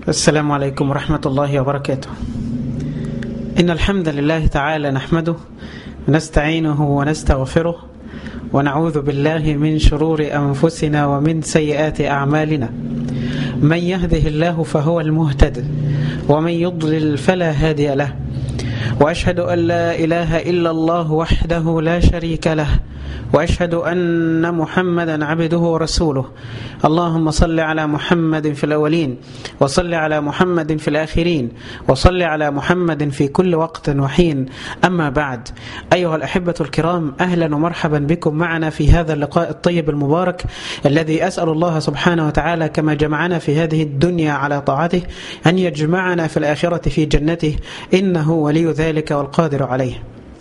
السلام عليكم ورحمة الله وبركاته إن الحمد لله تعالى نحمده ونستعينه ونستغفره ونعوذ بالله من شرور أنفسنا ومن سيئات أعمالنا من يهده الله فهو المهتد ومن يضلل فلا هادي له وأشهد أن لا إله إلا الله وحده لا شريك له وأشهد أن محمدا عبده ورسوله اللهم صل على محمد في الأولين وصل على محمد في الآخرين وصل على محمد في كل وقت وحين أما بعد أيها الأحبة الكرام أهلا ومرحبا بكم معنا في هذا اللقاء الطيب المبارك الذي أسأل الله سبحانه وتعالى كما جمعنا في هذه الدنيا على طاعته أن يجمعنا في الآخرة في جنته إنه ولي ذلك والقادر عليه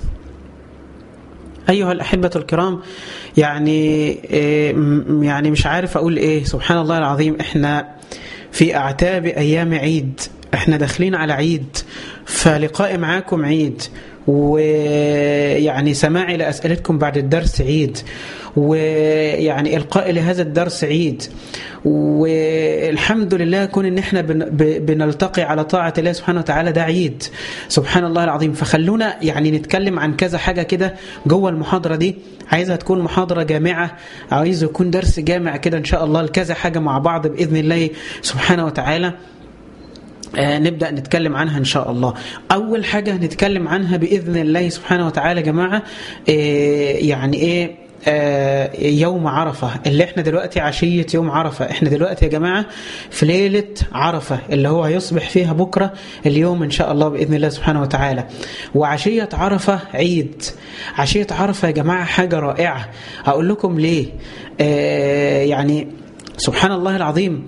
أيها الأحبة الكرام يعني يعني مش عارف أقول إيه سبحان الله العظيم إحنا في أعتاب أيام عيد إحنا داخلين على عيد فلقائي معاكم عيد ويعني سماعي لأسئلتكم بعد الدرس عيد ويعني إلقائي لهذا الدرس عيد والحمد لله كون ان احنا بنلتقي على طاعة الله سبحانه وتعالى ده عيد سبحان الله العظيم فخلونا يعني نتكلم عن كذا حاجة كده جوه المحاضرة دي عايزها تكون محاضرة جامعة عايز يكون درس جامع كده ان شاء الله لكذا حاجة مع بعض بإذن الله سبحانه وتعالى آه نبدأ نتكلم عنها إن شاء الله أول حاجة هنتكلم عنها بإذن الله سبحانه وتعالى يا جماعة آه يعني إيه يوم عرفة اللي احنا دلوقتي عشية يوم عرفة احنا دلوقتي يا جماعة في ليلة عرفة اللي هو هيصبح فيها بكرة اليوم ان شاء الله بإذن الله سبحانه وتعالى وعشية عرفة عيد عشية عرفة يا جماعة حاجة رائعة هقول لكم ليه اه يعني سبحان الله العظيم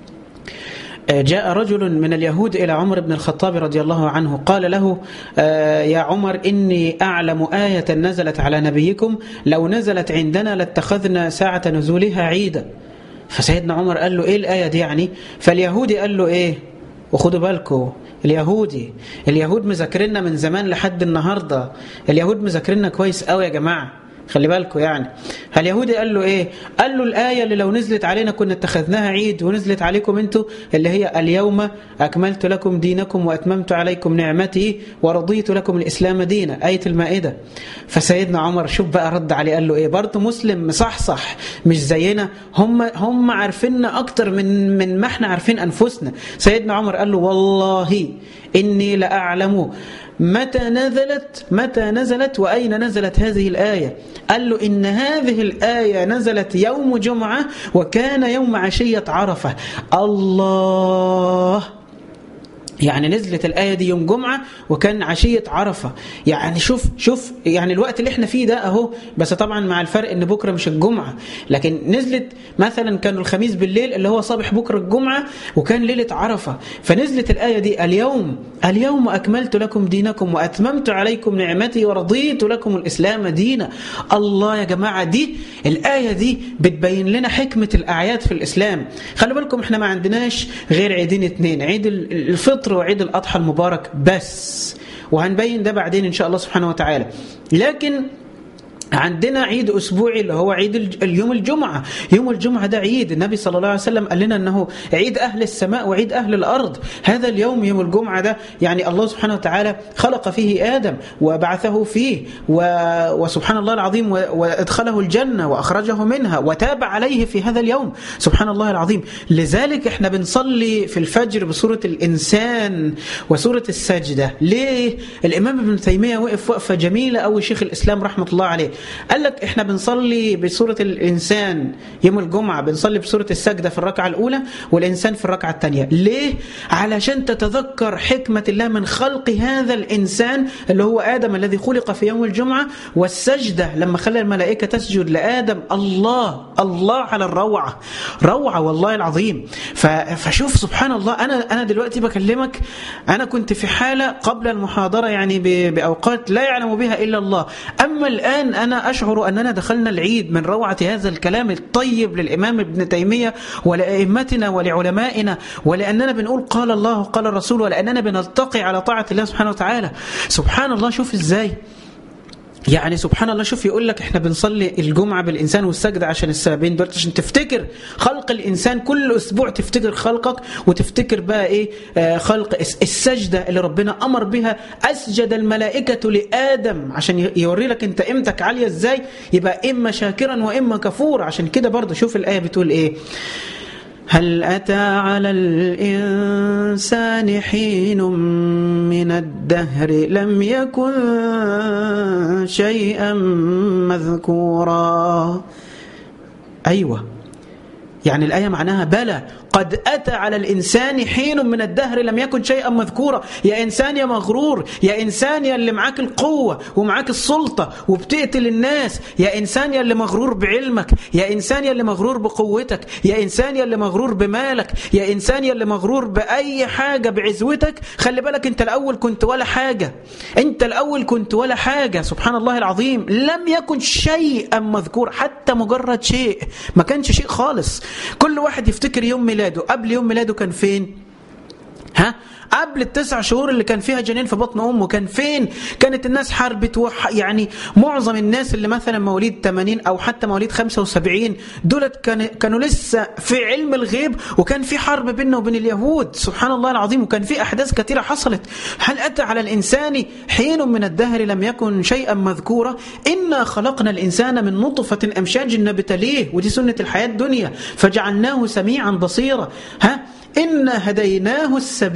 جاء رجل من اليهود إلى عمر بن الخطاب رضي الله عنه قال له يا عمر إني أعلم آية نزلت على نبيكم لو نزلت عندنا لاتخذنا ساعة نزولها عيدا فسيدنا عمر قال له إيه الآية دي يعني فاليهودي قال له إيه وخدوا بالكم اليهودي اليهود مذاكرنا من زمان لحد النهاردة اليهود مذاكرنا كويس قوي يا جماعة خلي بالكم يعني اليهودي قال له ايه قال له الآية اللي لو نزلت علينا كنا اتخذناها عيد ونزلت عليكم انتوا اللي هي اليوم أكملت لكم دينكم وأتممت عليكم نعمتي ورضيت لكم الإسلام دينا آية المائدة فسيدنا عمر شوف بقى رد عليه قال له ايه برضه مسلم مصحصح مش زينا هم هم عارفيننا أكتر من من ما احنا عارفين أنفسنا سيدنا عمر قال له والله إني لأعلم متى نزلت متى نزلت وأين نزلت هذه الآية قال له إن هذه الآية نزلت يوم جمعة وكان يوم عشية عرفة الله يعني نزلت الآية دي يوم جمعة وكان عشية عرفة يعني شوف شوف يعني الوقت اللي احنا فيه ده اهو بس طبعا مع الفرق ان بكرة مش الجمعة لكن نزلت مثلا كانوا الخميس بالليل اللي هو صباح بكرة الجمعة وكان ليلة عرفة فنزلت الآية دي اليوم اليوم أكملت لكم دينكم وأتممت عليكم نعمتي ورضيت لكم الإسلام دينا الله يا جماعة دي الآية دي بتبين لنا حكمة الأعياد في الإسلام خلي بالكم احنا ما عندناش غير عيدين اتنين عيد الفطر وعيد الأضحى المبارك بس وهنبين ده بعدين إن شاء الله سبحانه وتعالى لكن عندنا عيد أسبوعي اللي هو عيد اليوم الجمعة يوم الجمعة ده عيد النبي صلى الله عليه وسلم قال لنا أنه عيد أهل السماء وعيد أهل الأرض هذا اليوم يوم الجمعة ده يعني الله سبحانه وتعالى خلق فيه آدم وبعثه فيه و... وسبحان الله العظيم وادخله الجنة وأخرجه منها وتاب عليه في هذا اليوم سبحان الله العظيم لذلك احنا بنصلي في الفجر بسورة الإنسان وسورة السجدة ليه؟ الإمام ابن تيمية وقف وقفة جميلة أو شيخ الإسلام رحمة الله عليه قال لك احنا بنصلي بسورة الإنسان يوم الجمعة بنصلي بسورة السجدة في الركعة الأولى والإنسان في الركعة الثانية ليه؟ علشان تتذكر حكمة الله من خلق هذا الإنسان اللي هو آدم الذي خلق في يوم الجمعة والسجدة لما خلى الملائكة تسجد لآدم الله الله على الروعة روعة والله العظيم فشوف سبحان الله أنا أنا دلوقتي بكلمك أنا كنت في حالة قبل المحاضرة يعني بأوقات لا يعلم بها إلا الله أما الآن أنا أنا أشعر أننا دخلنا العيد من روعة هذا الكلام الطيب للإمام ابن تيمية ولأئمتنا ولعلمائنا ولأننا بنقول قال الله وقال الرسول ولأننا بنلتقي على طاعة الله سبحانه وتعالى سبحان الله شوف إزاي يعني سبحان الله شوف يقول لك احنا بنصلي الجمعة بالإنسان والسجدة عشان السببين دول عشان تفتكر خلق الإنسان كل أسبوع تفتكر خلقك وتفتكر بقى إيه آه خلق السجدة اللي ربنا أمر بها أسجد الملائكة لآدم عشان يوري لك أنت قيمتك عالية إزاي يبقى إما شاكرا وإما كفور عشان كده برضه شوف الآية بتقول إيه هل أتى على الإنسان حين من الدهر لم يكن شيئا مذكورا أيوة يعني الآية معناها بلى قد أتى على الإنسان حين من الدهر لم يكن شيئا مذكورا يا إنسان يا مغرور يا إنسان يا اللي معاك القوة ومعاك السلطة وبتقتل الناس يا إنسان يا اللي مغرور بعلمك يا إنسان يا اللي مغرور بقوتك يا إنسان يا اللي مغرور بمالك يا إنسان يا اللي مغرور بأي حاجة بعزوتك خلي بالك أنت الأول كنت ولا حاجة أنت الأول كنت ولا حاجة سبحان الله العظيم لم يكن شيئا مذكور حتى مجرد شيء ما كانش شيء خالص كل واحد يفتكر يوم ميلاده قبل يوم ميلاده كان فين ها قبل التسع شهور اللي كان فيها جنين في بطن امه كان فين كانت الناس حاربت وح... يعني معظم الناس اللي مثلا مواليد 80 او حتى مواليد 75 دولت كان... كانوا لسه في علم الغيب وكان في حرب بيننا وبين اليهود سبحان الله العظيم وكان في احداث كثيره حصلت هل اتى على الانسان حين من الدهر لم يكن شيئا مذكورا انا خلقنا الانسان من نطفه امشاج نبتليه ودي سنه الحياه الدنيا فجعلناه سميعا بصيرا ها إنا هديناه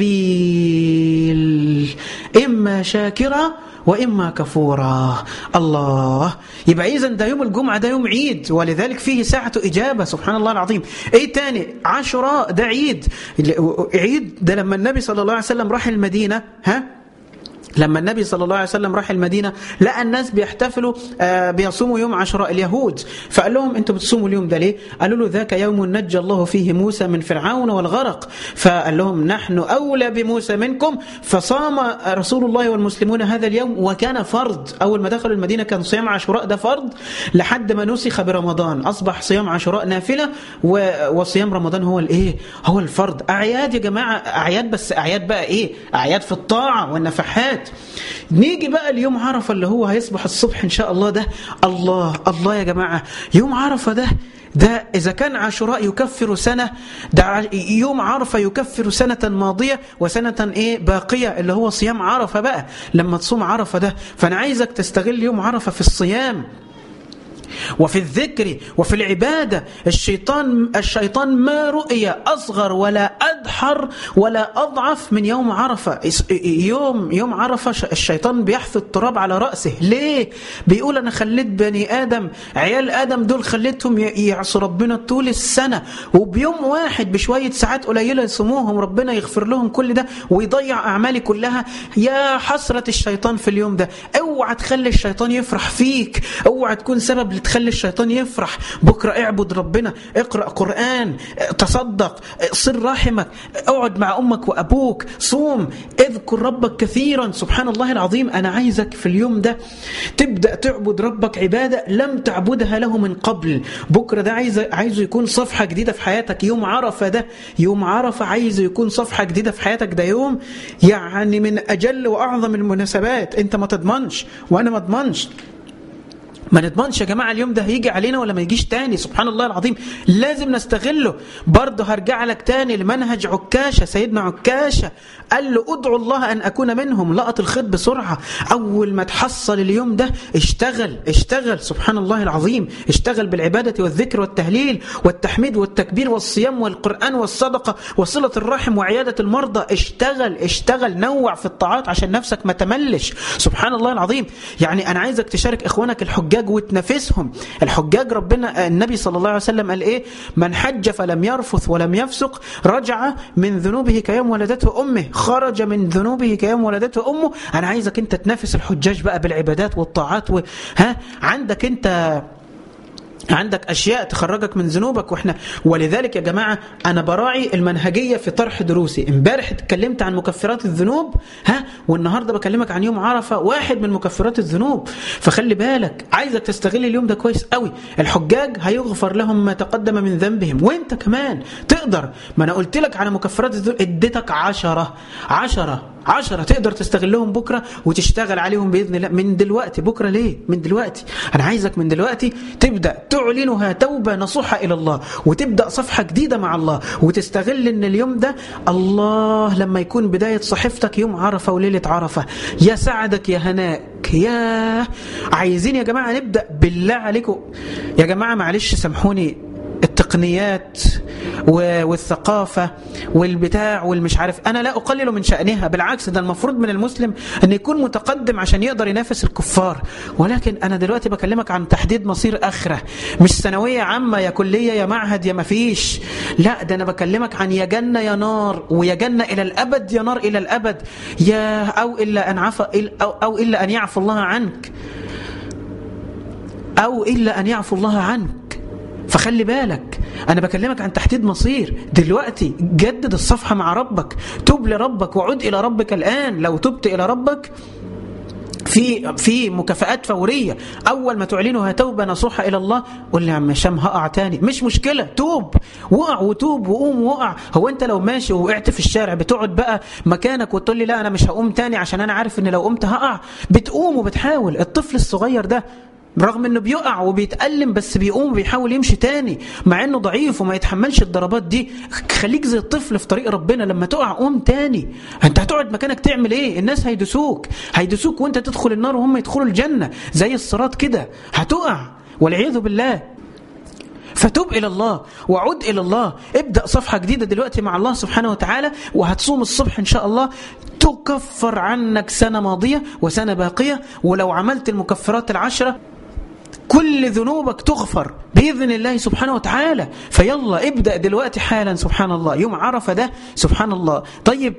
السبيل إما شاكرا وإما كفورا الله يبقى إذا ده يوم الجمعة ده يوم عيد ولذلك فيه ساعة إجابة سبحان الله العظيم إيه تاني عشراء ده عيد عيد ده لما النبي صلى الله عليه وسلم راح المدينة ها لما النبي صلى الله عليه وسلم راح المدينة لقى الناس بيحتفلوا آه بيصوموا يوم عشراء اليهود فقال لهم انتوا بتصوموا اليوم ده ليه قالوا له ذاك يوم نجى الله فيه موسى من فرعون والغرق فقال لهم نحن أولى بموسى منكم فصام رسول الله والمسلمون هذا اليوم وكان فرض أول ما دخلوا المدينة كان صيام عاشوراء ده فرض لحد ما نسخ برمضان أصبح صيام عاشوراء نافلة وصيام رمضان هو الايه هو الفرض أعياد يا جماعة أعياد بس أعياد بقى إيه أعياد في الطاعة والنفحات نيجي بقى اليوم عرفة اللي هو هيصبح الصبح إن شاء الله ده الله الله يا جماعة يوم عرفة ده ده إذا كان عاشوراء يكفر سنة ده يوم عرفة يكفر سنة ماضية وسنة إيه باقية اللي هو صيام عرفة بقى لما تصوم عرفة ده فأنا عايزك تستغل يوم عرفة في الصيام وفي الذكر وفي العبادة الشيطان الشيطان ما رؤي أصغر ولا أدحر ولا أضعف من يوم عرفة يوم يوم عرفة الشيطان بيحث التراب على رأسه ليه؟ بيقول أنا خليت بني آدم عيال آدم دول خليتهم يعصوا ربنا طول السنة وبيوم واحد بشوية ساعات قليلة يصوموهم ربنا يغفر لهم كل ده ويضيع أعمالي كلها يا حسرة الشيطان في اليوم ده اوعى تخلي الشيطان يفرح فيك اوعى تكون سبب تخلي الشيطان يفرح بكرة اعبد ربنا اقرأ قرآن تصدق صل رحمك اقعد مع أمك وأبوك صوم اذكر ربك كثيرا سبحان الله العظيم أنا عايزك في اليوم ده تبدأ تعبد ربك عبادة لم تعبدها له من قبل بكرة ده عايز عايزه يكون صفحة جديدة في حياتك يوم عرفة ده يوم عرفة عايزه يكون صفحة جديدة في حياتك ده يوم يعني من أجل وأعظم المناسبات أنت ما تضمنش وأنا ما اضمنش ما نضمنش يا جماعة اليوم ده هيجي علينا ولا ما يجيش تاني سبحان الله العظيم لازم نستغله برضه هرجع لك تاني لمنهج عكاشة سيدنا عكاشة قال له ادعو الله أن أكون منهم لقط الخيط بسرعة أول ما تحصل اليوم ده اشتغل اشتغل سبحان الله العظيم اشتغل بالعبادة والذكر والتهليل والتحميد والتكبير والصيام والقرآن والصدقة وصلة الرحم وعيادة المرضى اشتغل اشتغل نوع في الطاعات عشان نفسك ما تملش سبحان الله العظيم يعني أنا عايزك تشارك إخوانك الحجاج وتنافسهم الحجاج ربنا النبي صلى الله عليه وسلم قال إيه من حج فلم يرفث ولم يفسق رجع من ذنوبه كيوم ولدته أمه خرج من ذنوبه كيوم ولدته أمه أنا عايزك أنت تنافس الحجاج بقى بالعبادات والطاعات و... ها عندك أنت عندك أشياء تخرجك من ذنوبك وإحنا ولذلك يا جماعة أنا براعي المنهجية في طرح دروسي امبارح اتكلمت عن مكفرات الذنوب ها والنهاردة بكلمك عن يوم عرفة واحد من مكفرات الذنوب فخلي بالك عايزك تستغل اليوم ده كويس قوي الحجاج هيغفر لهم ما تقدم من ذنبهم وانت كمان تقدر ما أنا قلت لك على مكفرات الذنوب اديتك عشرة عشرة عشرة تقدر تستغلهم بكرة وتشتغل عليهم بإذن الله من دلوقتي بكرة ليه من دلوقتي أنا عايزك من دلوقتي تبدأ تعلنها توبة نصوحة إلى الله وتبدأ صفحة جديدة مع الله وتستغل أن اليوم ده الله لما يكون بداية صحيفتك يوم عرفة وليلة عرفة يا سعدك يا هناك يا عايزين يا جماعة نبدأ بالله عليكم يا جماعة معلش سامحوني التقنيات والثقافة والبتاع والمش عارف أنا لا أقلل من شأنها بالعكس ده المفروض من المسلم أن يكون متقدم عشان يقدر ينافس الكفار ولكن أنا دلوقتي بكلمك عن تحديد مصير آخرة مش ثانوية عامة يا كلية يا معهد يا مفيش لا ده أنا بكلمك عن يا جنة يا نار ويا جنة إلى الأبد يا نار إلى الأبد يا أو إلا أن عفى أو, أو إلا أن يعفو الله عنك أو إلا أن يعفو الله عنك فخلي بالك أنا بكلمك عن تحديد مصير دلوقتي جدد الصفحة مع ربك تب لربك وعد إلى ربك الآن لو تبت إلى ربك في في مكافآت فورية أول ما تعلنها توبة نصوحة إلى الله قول لي يا عم هشام هقع تاني مش مشكلة توب وقع وتوب وقوم وقع هو أنت لو ماشي ووقعت في الشارع بتقعد بقى مكانك وتقول لي لا أنا مش هقوم تاني عشان أنا عارف إن لو قمت هقع بتقوم وبتحاول الطفل الصغير ده رغم انه بيقع وبيتألم بس بيقوم وبيحاول يمشي تاني مع انه ضعيف وما يتحملش الضربات دي خليك زي الطفل في طريق ربنا لما تقع قوم تاني انت هتقعد مكانك تعمل ايه الناس هيدسوك هيدسوك وانت تدخل النار وهم يدخلوا الجنة زي الصراط كده هتقع والعياذ بالله فتوب إلى الله وعد إلى الله ابدأ صفحة جديدة دلوقتي مع الله سبحانه وتعالى وهتصوم الصبح إن شاء الله تكفر عنك سنة ماضية وسنة باقية ولو عملت المكفرات العشرة كل ذنوبك تغفر بإذن الله سبحانه وتعالى فيلا ابدأ دلوقتي حالا سبحان الله يوم عرفة ده سبحان الله طيب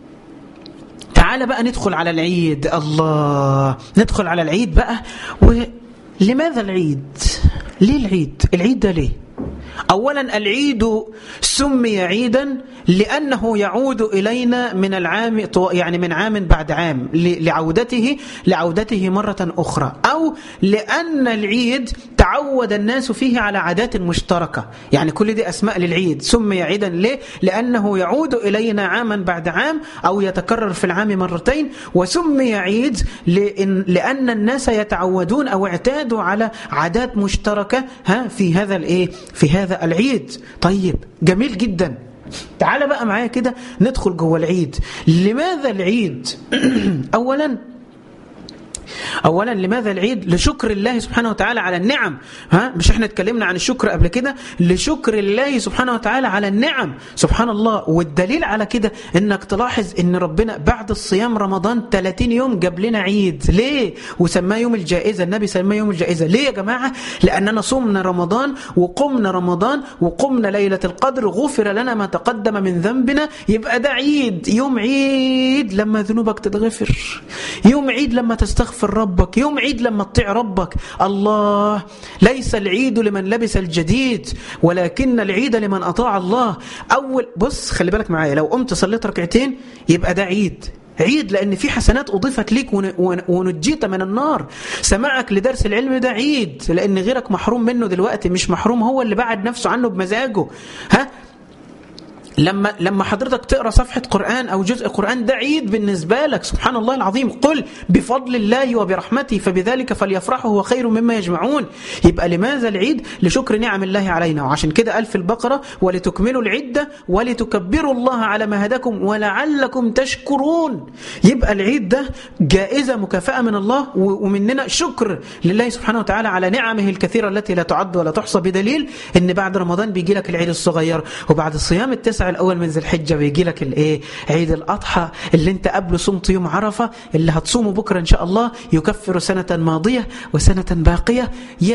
تعال بقى ندخل على العيد الله ندخل على العيد بقى ولماذا العيد ليه العيد العيد ده ليه أولا العيد سمي عيدا لأنه يعود إلينا من العام يعني من عام بعد عام لعودته لعودته مرة أخرى أو لأن العيد تعود الناس فيه على عادات مشتركة يعني كل دي أسماء للعيد سمي عيدا ليه؟ لأنه يعود إلينا عاما بعد عام أو يتكرر في العام مرتين وسمي عيد لأن, لأن الناس يتعودون أو اعتادوا على عادات مشتركة ها في هذا الإيه؟ في هذا العيد طيب جميل جدا تعال بقى معايا كده ندخل جوه العيد لماذا العيد اولا اولا لماذا العيد لشكر الله سبحانه وتعالى على النعم ها مش احنا اتكلمنا عن الشكر قبل كده لشكر الله سبحانه وتعالى على النعم سبحان الله والدليل على كده انك تلاحظ ان ربنا بعد الصيام رمضان 30 يوم جاب لنا عيد ليه وسماه يوم الجائزه النبي سماه يوم الجائزه ليه يا جماعه لاننا صمنا رمضان وقمنا رمضان وقمنا ليله القدر غفر لنا ما تقدم من ذنبنا يبقى ده عيد يوم عيد لما ذنوبك تتغفر يوم عيد لما تستغفر تغفر ربك يوم عيد لما تطيع ربك الله ليس العيد لمن لبس الجديد ولكن العيد لمن أطاع الله أول بص خلي بالك معايا لو قمت صليت ركعتين يبقى ده عيد عيد لأن في حسنات أضيفت ليك ونجيت من النار سماعك لدرس العلم ده عيد لأن غيرك محروم منه دلوقتي مش محروم هو اللي بعد نفسه عنه بمزاجه ها لما لما حضرتك تقرا صفحه قران او جزء قران ده عيد بالنسبه لك سبحان الله العظيم قل بفضل الله وبرحمته فبذلك فليفرحوا هو خير مما يجمعون يبقى لماذا العيد لشكر نعم الله علينا وعشان كده قال في البقره ولتكملوا العده ولتكبروا الله على ما هداكم ولعلكم تشكرون يبقى العيد ده جائزه مكافاه من الله ومننا شكر لله سبحانه وتعالى على نعمه الكثيره التي لا تعد ولا تحصى بدليل ان بعد رمضان بيجي لك العيد الصغير وبعد الصيام التسع الاول من ذي الحجه بيجي لك الايه عيد الاضحى اللي انت قبله صمت يوم عرفه اللي هتصومه بكره ان شاء الله يكفر سنه ماضيه وسنه باقيه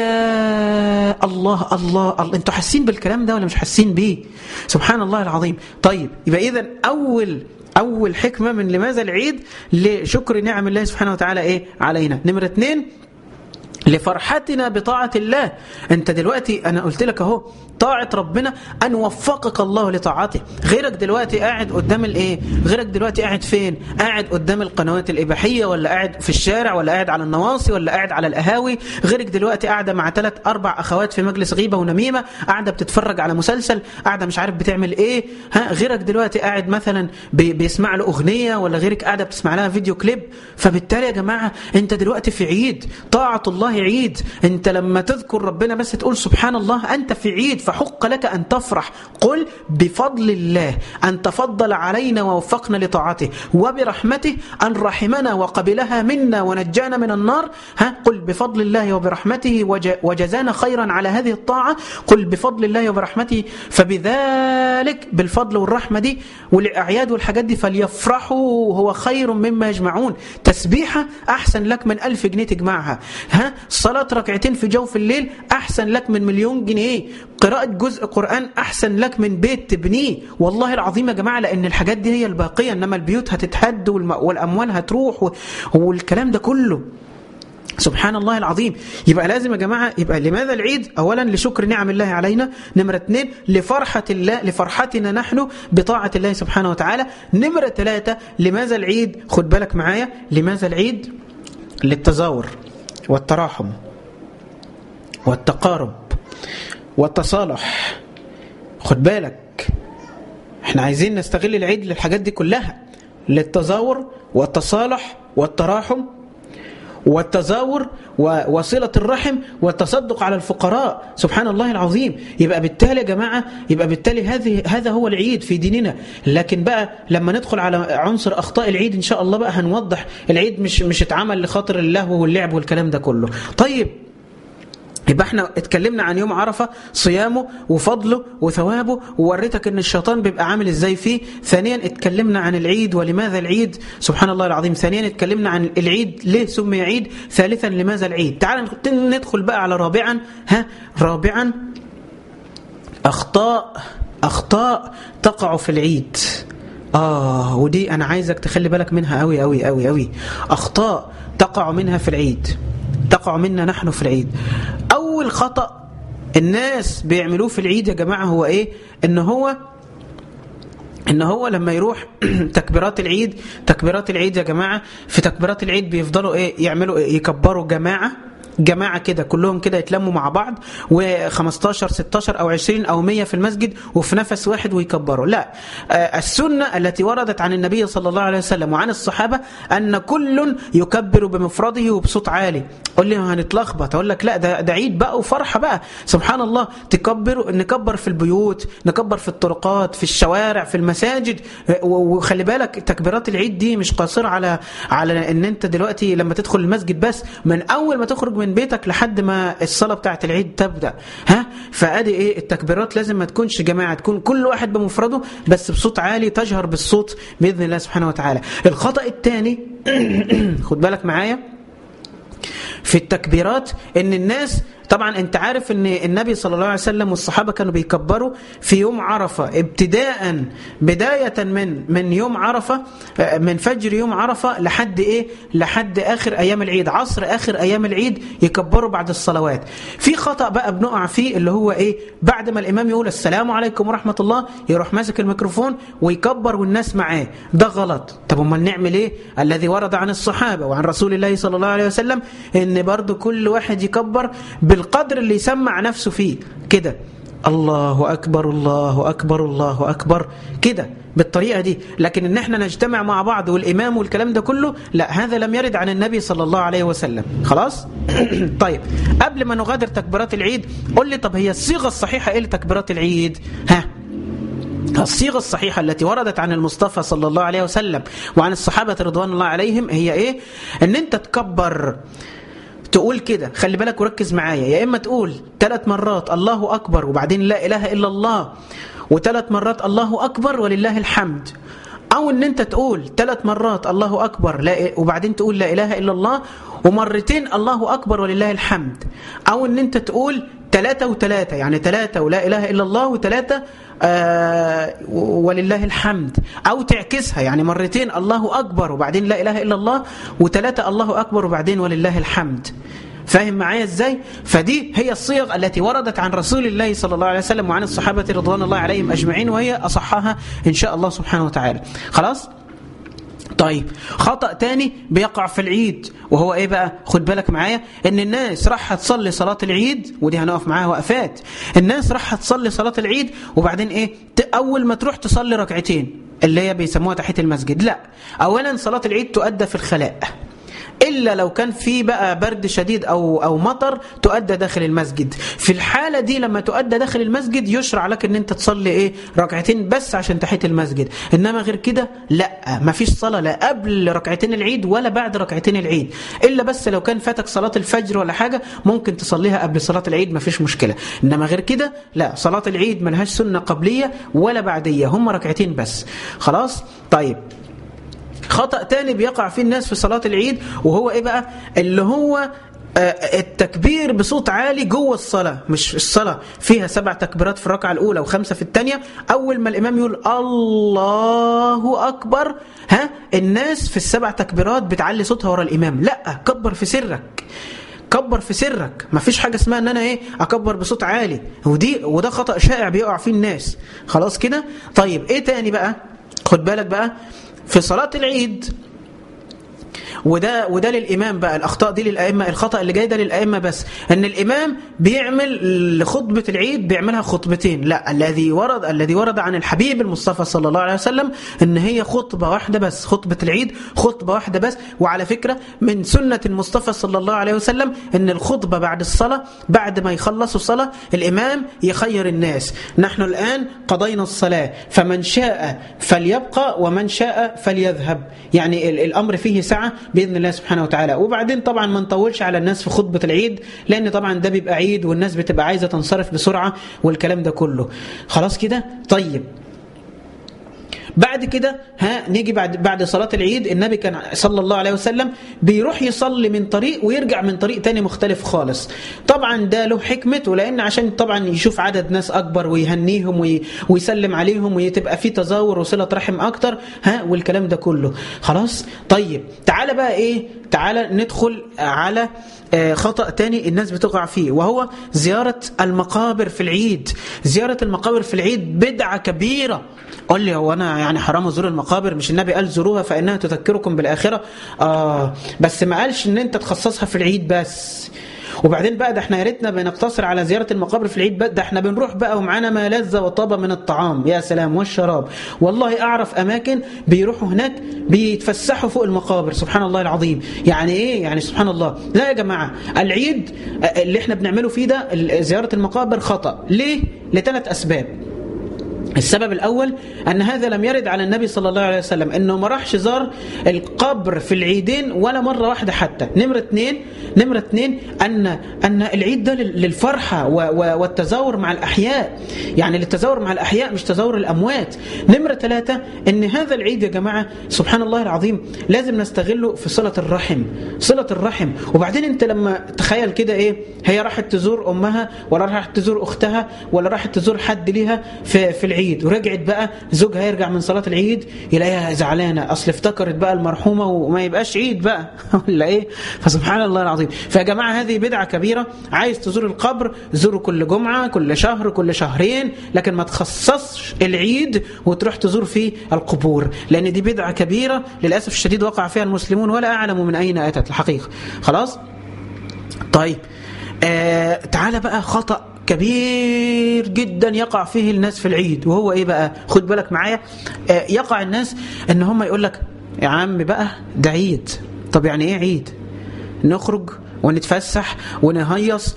يا الله الله, الله. انتوا حاسين بالكلام ده ولا مش حاسين بيه سبحان الله العظيم طيب يبقى اذا اول اول حكمه من لماذا العيد لشكر نعم الله سبحانه وتعالى ايه علينا نمره اثنين لفرحتنا بطاعة الله انت دلوقتي انا قلت لك اهو طاعة ربنا ان وفقك الله لطاعته غيرك دلوقتي قاعد قدام الايه غيرك دلوقتي قاعد فين قاعد قدام القنوات الاباحية ولا قاعد في الشارع ولا قاعد على النواصي ولا قاعد على القهاوي غيرك دلوقتي قاعدة مع ثلاث اربع اخوات في مجلس غيبة ونميمة قاعدة بتتفرج على مسلسل قاعدة مش عارف بتعمل ايه ها غيرك دلوقتي قاعد مثلا بي بيسمع له اغنية ولا غيرك قاعدة بتسمع لها فيديو كليب فبالتالي يا جماعة انت دلوقتي في عيد طاعة الله عيد انت لما تذكر ربنا بس تقول سبحان الله انت في عيد فحق لك ان تفرح قل بفضل الله ان تفضل علينا ووفقنا لطاعته وبرحمته ان رحمنا وقبلها منا ونجانا من النار ها قل بفضل الله وبرحمته وجزانا خيرا على هذه الطاعة قل بفضل الله وبرحمته فبذلك بالفضل والرحمة دي والاعياد والحاجات دي فليفرحوا هو خير مما يجمعون تسبيحة احسن لك من ألف جنيه تجمعها ها صلاة ركعتين في جوف الليل أحسن لك من مليون جنيه قراءة جزء قرآن أحسن لك من بيت تبنيه والله العظيم يا جماعة لأن الحاجات دي هي الباقية إنما البيوت هتتهد والأموال هتروح والكلام ده كله سبحان الله العظيم يبقى لازم يا جماعة يبقى لماذا العيد أولا لشكر نعم الله علينا نمرة اثنين لفرحة الله لفرحتنا نحن بطاعة الله سبحانه وتعالى نمرة ثلاثة لماذا العيد خد بالك معايا لماذا العيد للتزاور والتراحم والتقارب والتصالح خد بالك احنا عايزين نستغل العيد للحاجات دي كلها للتزاور والتصالح والتراحم والتزاور وصلة الرحم والتصدق على الفقراء سبحان الله العظيم يبقى بالتالي يا جماعة يبقى بالتالي هذه هذا هو العيد في ديننا لكن بقى لما ندخل على عنصر أخطاء العيد إن شاء الله بقى هنوضح العيد مش مش اتعمل لخاطر اللهو واللعب والكلام ده كله طيب يبقى احنا اتكلمنا عن يوم عرفة صيامه وفضله وثوابه ووريتك ان الشيطان بيبقى عامل ازاي فيه ثانيا اتكلمنا عن العيد ولماذا العيد سبحان الله العظيم ثانيا اتكلمنا عن العيد ليه سمي عيد ثالثا لماذا العيد تعال ندخل بقى على رابعا ها رابعا اخطاء اخطاء تقع في العيد آه ودي أنا عايزك تخلي بالك منها أوي أوي أوي أوي أخطاء تقع منها في العيد تقع منا نحن في العيد أول خطأ الناس بيعملوه في العيد يا جماعة هو إيه إن هو ان هو لما يروح تكبيرات العيد تكبيرات العيد يا جماعة في تكبيرات العيد بيفضلوا ايه يعملوا إيه يكبروا جماعة جماعة كده كلهم كده يتلموا مع بعض و15 16 أو 20 أو 100 في المسجد وفي نفس واحد ويكبروا لا السنة التي وردت عن النبي صلى الله عليه وسلم وعن الصحابة أن كل يكبر بمفرده وبصوت عالي قول لي هنتلخبط أقول لك لا ده, ده عيد بقى وفرحة بقى سبحان الله تكبر نكبر في البيوت نكبر في الطرقات في الشوارع في المساجد وخلي بالك تكبيرات العيد دي مش قاصرة على على ان انت دلوقتي لما تدخل المسجد بس من اول ما تخرج من بيتك لحد ما الصلاة بتاعت العيد تبدأ ها فادي ايه التكبيرات لازم ما تكونش جماعة تكون كل واحد بمفرده بس بصوت عالي تجهر بالصوت بإذن الله سبحانه وتعالى الخطأ الثاني خد بالك معايا في التكبيرات ان الناس طبعا انت عارف ان النبي صلى الله عليه وسلم والصحابة كانوا بيكبروا في يوم عرفة ابتداء بداية من من يوم عرفة من فجر يوم عرفة لحد ايه لحد اخر ايام العيد عصر اخر ايام العيد يكبروا بعد الصلوات في خطأ بقى بنقع فيه اللي هو ايه بعد ما الامام يقول السلام عليكم ورحمة الله يروح ماسك الميكروفون ويكبر والناس معاه ده غلط طب امال نعمل ايه الذي ورد عن الصحابة وعن رسول الله صلى الله عليه وسلم ان برضو كل واحد يكبر بالقدر اللي يسمع نفسه فيه كده الله أكبر الله أكبر الله أكبر كده بالطريقة دي لكن ان احنا نجتمع مع بعض والإمام والكلام ده كله لا هذا لم يرد عن النبي صلى الله عليه وسلم خلاص طيب قبل ما نغادر تكبيرات العيد قل لي طب هي الصيغة الصحيحة ايه لتكبيرات العيد ها الصيغة الصحيحة التي وردت عن المصطفى صلى الله عليه وسلم وعن الصحابة رضوان الله عليهم هي ايه ان انت تكبر تقول كده خلي بالك وركز معايا يا إما تقول ثلاث مرات الله أكبر وبعدين لا إله إلا الله وثلاث مرات الله أكبر ولله الحمد أو إن أنت تقول ثلاث مرات الله أكبر لا وبعدين تقول لا إله إلا الله ومرتين الله أكبر ولله الحمد أو إن أنت تقول ثلاثة وثلاثة يعني ثلاثة ولا إله إلا الله وثلاثة آه ولله الحمد أو تعكسها يعني مرتين الله أكبر وبعدين لا إله إلا الله وثلاثة الله أكبر وبعدين ولله الحمد فاهم معايا ازاي فدي هي الصيغ التي وردت عن رسول الله صلى الله عليه وسلم وعن الصحابة رضوان الله عليهم أجمعين وهي أصحها إن شاء الله سبحانه وتعالى خلاص طيب خطأ تاني بيقع في العيد وهو ايه بقى خد بالك معايا ان الناس راح تصلي صلاة العيد ودي هنقف معاها وقفات الناس راح تصلي صلاة العيد وبعدين ايه اول ما تروح تصلي ركعتين اللي هي بيسموها تحية المسجد لا اولا صلاة العيد تؤدى في الخلاء إلا لو كان في بقى برد شديد أو, أو مطر تؤدى داخل المسجد في الحالة دي لما تؤدى داخل المسجد يشرع لك أن أنت تصلي إيه ركعتين بس عشان تحية المسجد إنما غير كده لا ما فيش صلاة لا قبل ركعتين العيد ولا بعد ركعتين العيد إلا بس لو كان فاتك صلاة الفجر ولا حاجة ممكن تصليها قبل صلاة العيد ما فيش مشكلة إنما غير كده لا صلاة العيد ملهاش سنة قبلية ولا بعدية هم ركعتين بس خلاص طيب خطأ تاني بيقع فيه الناس في صلاة العيد وهو ايه بقى اللي هو التكبير بصوت عالي جوه الصلاة مش الصلاة فيها سبع تكبيرات في الركعة الأولى وخمسة في الثانية أول ما الإمام يقول الله أكبر ها الناس في السبع تكبيرات بتعلي صوتها ورا الإمام لا كبر في سرك كبر في سرك ما فيش حاجة اسمها ان انا ايه اكبر بصوت عالي ودي وده خطأ شائع بيقع فيه الناس خلاص كده طيب ايه تاني بقى خد بالك بقى في صلاة العيد وده وده للامام بقى الاخطاء دي للائمه الخطا اللي جاي ده للائمه بس ان الامام بيعمل لخطبه العيد بيعملها خطبتين لا الذي ورد الذي ورد عن الحبيب المصطفى صلى الله عليه وسلم ان هي خطبه واحده بس خطبه العيد خطبه واحده بس وعلى فكره من سنه المصطفى صلى الله عليه وسلم ان الخطبه بعد الصلاه بعد ما يخلصوا الصلاه الامام يخير الناس نحن الان قضينا الصلاه فمن شاء فليبقى ومن شاء فليذهب يعني الامر فيه سعه باذن الله سبحانه وتعالى وبعدين طبعا ما نطولش على الناس في خطبه العيد لان طبعا ده بيبقى عيد والناس بتبقى عايزه تنصرف بسرعه والكلام ده كله خلاص كده طيب بعد كده ها نيجي بعد بعد صلاة العيد النبي كان صلى الله عليه وسلم بيروح يصلي من طريق ويرجع من طريق تاني مختلف خالص طبعا ده له حكمته لأن عشان طبعا يشوف عدد ناس أكبر ويهنيهم وي ويسلم عليهم وتبقى في تزاور وصلة رحم أكتر ها والكلام ده كله خلاص طيب تعالى بقى إيه تعالى ندخل على خطأ تاني الناس بتقع فيه وهو زيارة المقابر في العيد زيارة المقابر في العيد بدعة كبيرة قال لي هو أنا يعني حرام أزور المقابر مش النبي قال زوروها فإنها تذكركم بالآخرة آه بس ما قالش إن أنت تخصصها في العيد بس وبعدين بقى ده احنا يا ريتنا بنقتصر على زياره المقابر في العيد بقى ده احنا بنروح بقى ومعانا ما لذ وطاب من الطعام يا سلام والشراب والله اعرف اماكن بيروحوا هناك بيتفسحوا فوق المقابر سبحان الله العظيم يعني ايه يعني سبحان الله لا يا جماعه العيد اللي احنا بنعمله فيه ده زياره المقابر خطا ليه لثلاث اسباب السبب الأول أن هذا لم يرد على النبي صلى الله عليه وسلم أنه ما راحش زار القبر في العيدين ولا مرة واحدة حتى نمرة اثنين نمرة اثنين أن, أن العيد ده للفرحة والتزاور مع الأحياء يعني للتزاور مع الأحياء مش تزاور الأموات نمرة ثلاثة أن هذا العيد يا جماعة سبحان الله العظيم لازم نستغله في صلة الرحم صلة الرحم وبعدين أنت لما تخيل كده إيه هي راحت تزور أمها ولا راحت تزور أختها ولا راحت تزور حد ليها في, في العيد العيد ورجعت بقى زوجها يرجع من صلاة العيد يلاقيها زعلانة أصل افتكرت بقى المرحومة وما يبقاش عيد بقى ولا إيه فسبحان الله العظيم فيا جماعة هذه بدعة كبيرة عايز تزور القبر زوره كل جمعة كل شهر كل شهرين لكن ما تخصصش العيد وتروح تزور فيه القبور لأن دي بدعة كبيرة للأسف الشديد وقع فيها المسلمون ولا أعلم من أين أتت الحقيقة خلاص طيب آه تعالى بقى خطأ كبير جدا يقع فيه الناس في العيد وهو ايه بقى خد بالك معايا آه يقع الناس ان هم يقول لك يا عم بقى ده عيد طب يعني ايه عيد نخرج ونتفسح ونهيص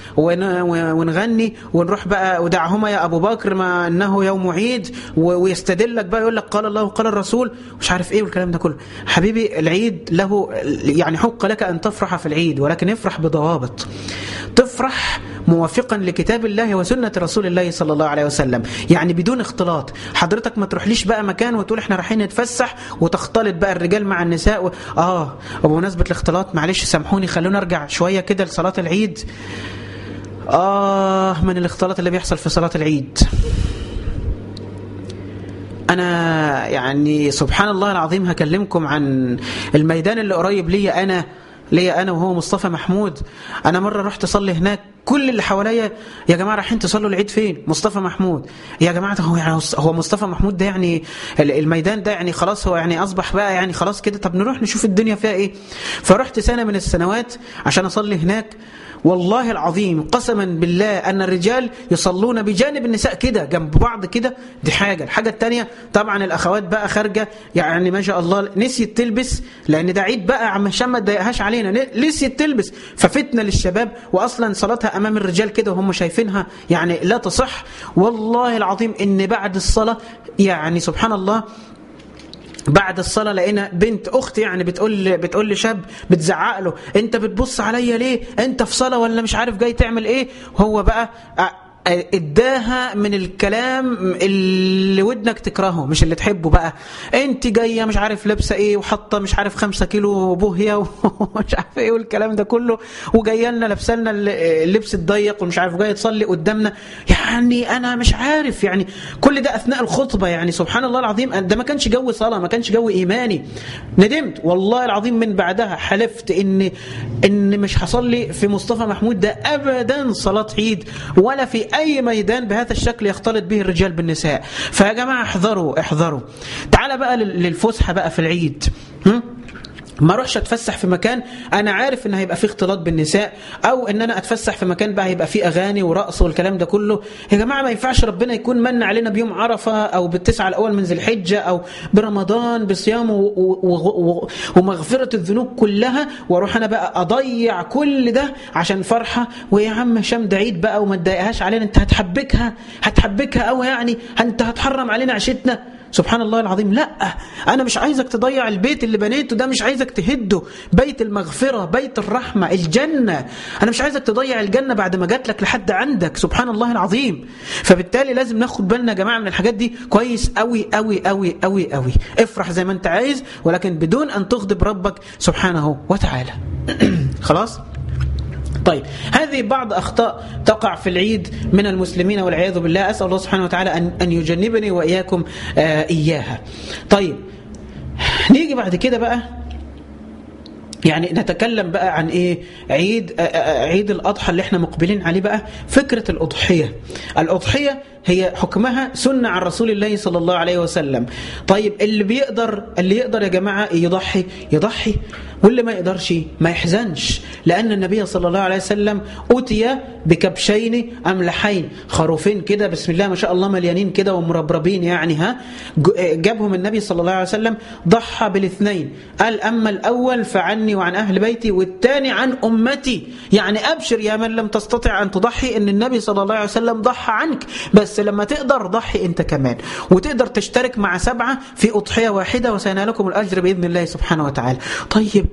ونغني ونروح بقى ودعهما يا ابو بكر ما انه يوم عيد ويستدلك بقى يقول لك قال الله وقال الرسول مش عارف ايه والكلام ده كله حبيبي العيد له يعني حق لك ان تفرح في العيد ولكن افرح بضوابط تفرح موافقا لكتاب الله وسنة رسول الله صلى الله عليه وسلم يعني بدون اختلاط حضرتك ما تروحليش بقى مكان وتقول احنا رايحين نتفسح وتختلط بقى الرجال مع النساء و... اه وبمناسبة الاختلاط معلش سامحوني خلونا ارجع شوية كده لصلاة العيد آه من الاختلاط اللي بيحصل في صلاة العيد أنا يعني سبحان الله العظيم هكلمكم عن الميدان اللي قريب لي أنا ليا انا وهو مصطفى محمود انا مره رحت اصلي هناك كل اللي حواليا يا جماعه رايحين تصلوا العيد فين مصطفى محمود يا جماعه هو يعني هو مصطفى محمود ده يعني الميدان ده يعني خلاص هو يعني اصبح بقى يعني خلاص كده طب نروح نشوف الدنيا فيها ايه فرحت سنه من السنوات عشان اصلي هناك والله العظيم قسما بالله أن الرجال يصلون بجانب النساء كده جنب بعض كده دي حاجة الحاجة التانية طبعا الأخوات بقى خارجة يعني ما شاء الله نسيت تلبس لأن ده عيد بقى عشان ما تضايقهاش علينا نسيت تلبس ففتنة للشباب وأصلا صلاتها أمام الرجال كده وهم شايفينها يعني لا تصح والله العظيم إن بعد الصلاة يعني سبحان الله بعد الصلاه لقينا بنت اختي يعني بتقول بتقول لشاب بتزعق له انت بتبص عليا ليه انت في صلاه ولا مش عارف جاي تعمل ايه هو بقى اداها من الكلام اللي ودنك تكرهه مش اللي تحبه بقى انت جايه مش عارف لابسه ايه وحاطه مش عارف خمسة كيلو بوهيه ومش عارف ايه والكلام ده كله وجايه لنا لابسه لنا اللبس الضيق ومش عارف جايه تصلي قدامنا يعني انا مش عارف يعني كل ده اثناء الخطبه يعني سبحان الله العظيم ده ما كانش جو صلاه ما كانش جو ايماني ندمت والله العظيم من بعدها حلفت ان ان مش هصلي في مصطفى محمود ده ابدا صلاه عيد ولا في أي ميدان بهذا الشكل يختلط به الرجال بالنساء فيا جماعة احذروا احذروا تعال بقى للفسحة بقى في العيد هم؟ ما اروحش اتفسح في مكان انا عارف ان هيبقى فيه اختلاط بالنساء او ان انا اتفسح في مكان بقى هيبقى فيه اغاني ورقص والكلام ده كله يا جماعه ما ينفعش ربنا يكون من علينا بيوم عرفه او بالتسعه الاول من ذي الحجه او برمضان بصيام ومغفره الذنوب كلها واروح انا بقى اضيع كل ده عشان فرحه ويا عم هشام ده عيد بقى وما تضايقهاش علينا انت هتحبكها هتحبكها قوي يعني انت هتحرم علينا عشتنا سبحان الله العظيم لا أنا مش عايزك تضيع البيت اللي بنيته ده مش عايزك تهده بيت المغفرة بيت الرحمة الجنة أنا مش عايزك تضيع الجنة بعد ما جات لك لحد عندك سبحان الله العظيم فبالتالي لازم ناخد بالنا يا جماعة من الحاجات دي كويس قوي قوي قوي قوي قوي افرح زي ما انت عايز ولكن بدون أن تغضب ربك سبحانه وتعالى خلاص؟ طيب هذه بعض أخطاء تقع في العيد من المسلمين والعياذ بالله أسأل الله سبحانه وتعالى أن, أن يجنبني وإياكم آه إياها طيب نيجي بعد كده بقى يعني نتكلم بقى عن ايه عيد عيد الاضحى اللي احنا مقبلين عليه بقى فكره الاضحيه الاضحيه هي حكمها سنه عن رسول الله صلى الله عليه وسلم طيب اللي بيقدر اللي يقدر يا جماعه يضحي يضحي واللي ما يقدرش ما يحزنش لان النبي صلى الله عليه وسلم اتي بكبشين املحين خروفين كده بسم الله ما شاء الله مليانين كده ومربربين يعني ها جابهم النبي صلى الله عليه وسلم ضحى بالاثنين قال اما الاول فعني وعن اهل بيتي والثاني عن امتي يعني ابشر يا من لم تستطع ان تضحي ان النبي صلى الله عليه وسلم ضحى عنك بس لما تقدر ضحي انت كمان وتقدر تشترك مع سبعه في اضحيه واحده وسينالكم الاجر باذن الله سبحانه وتعالى طيب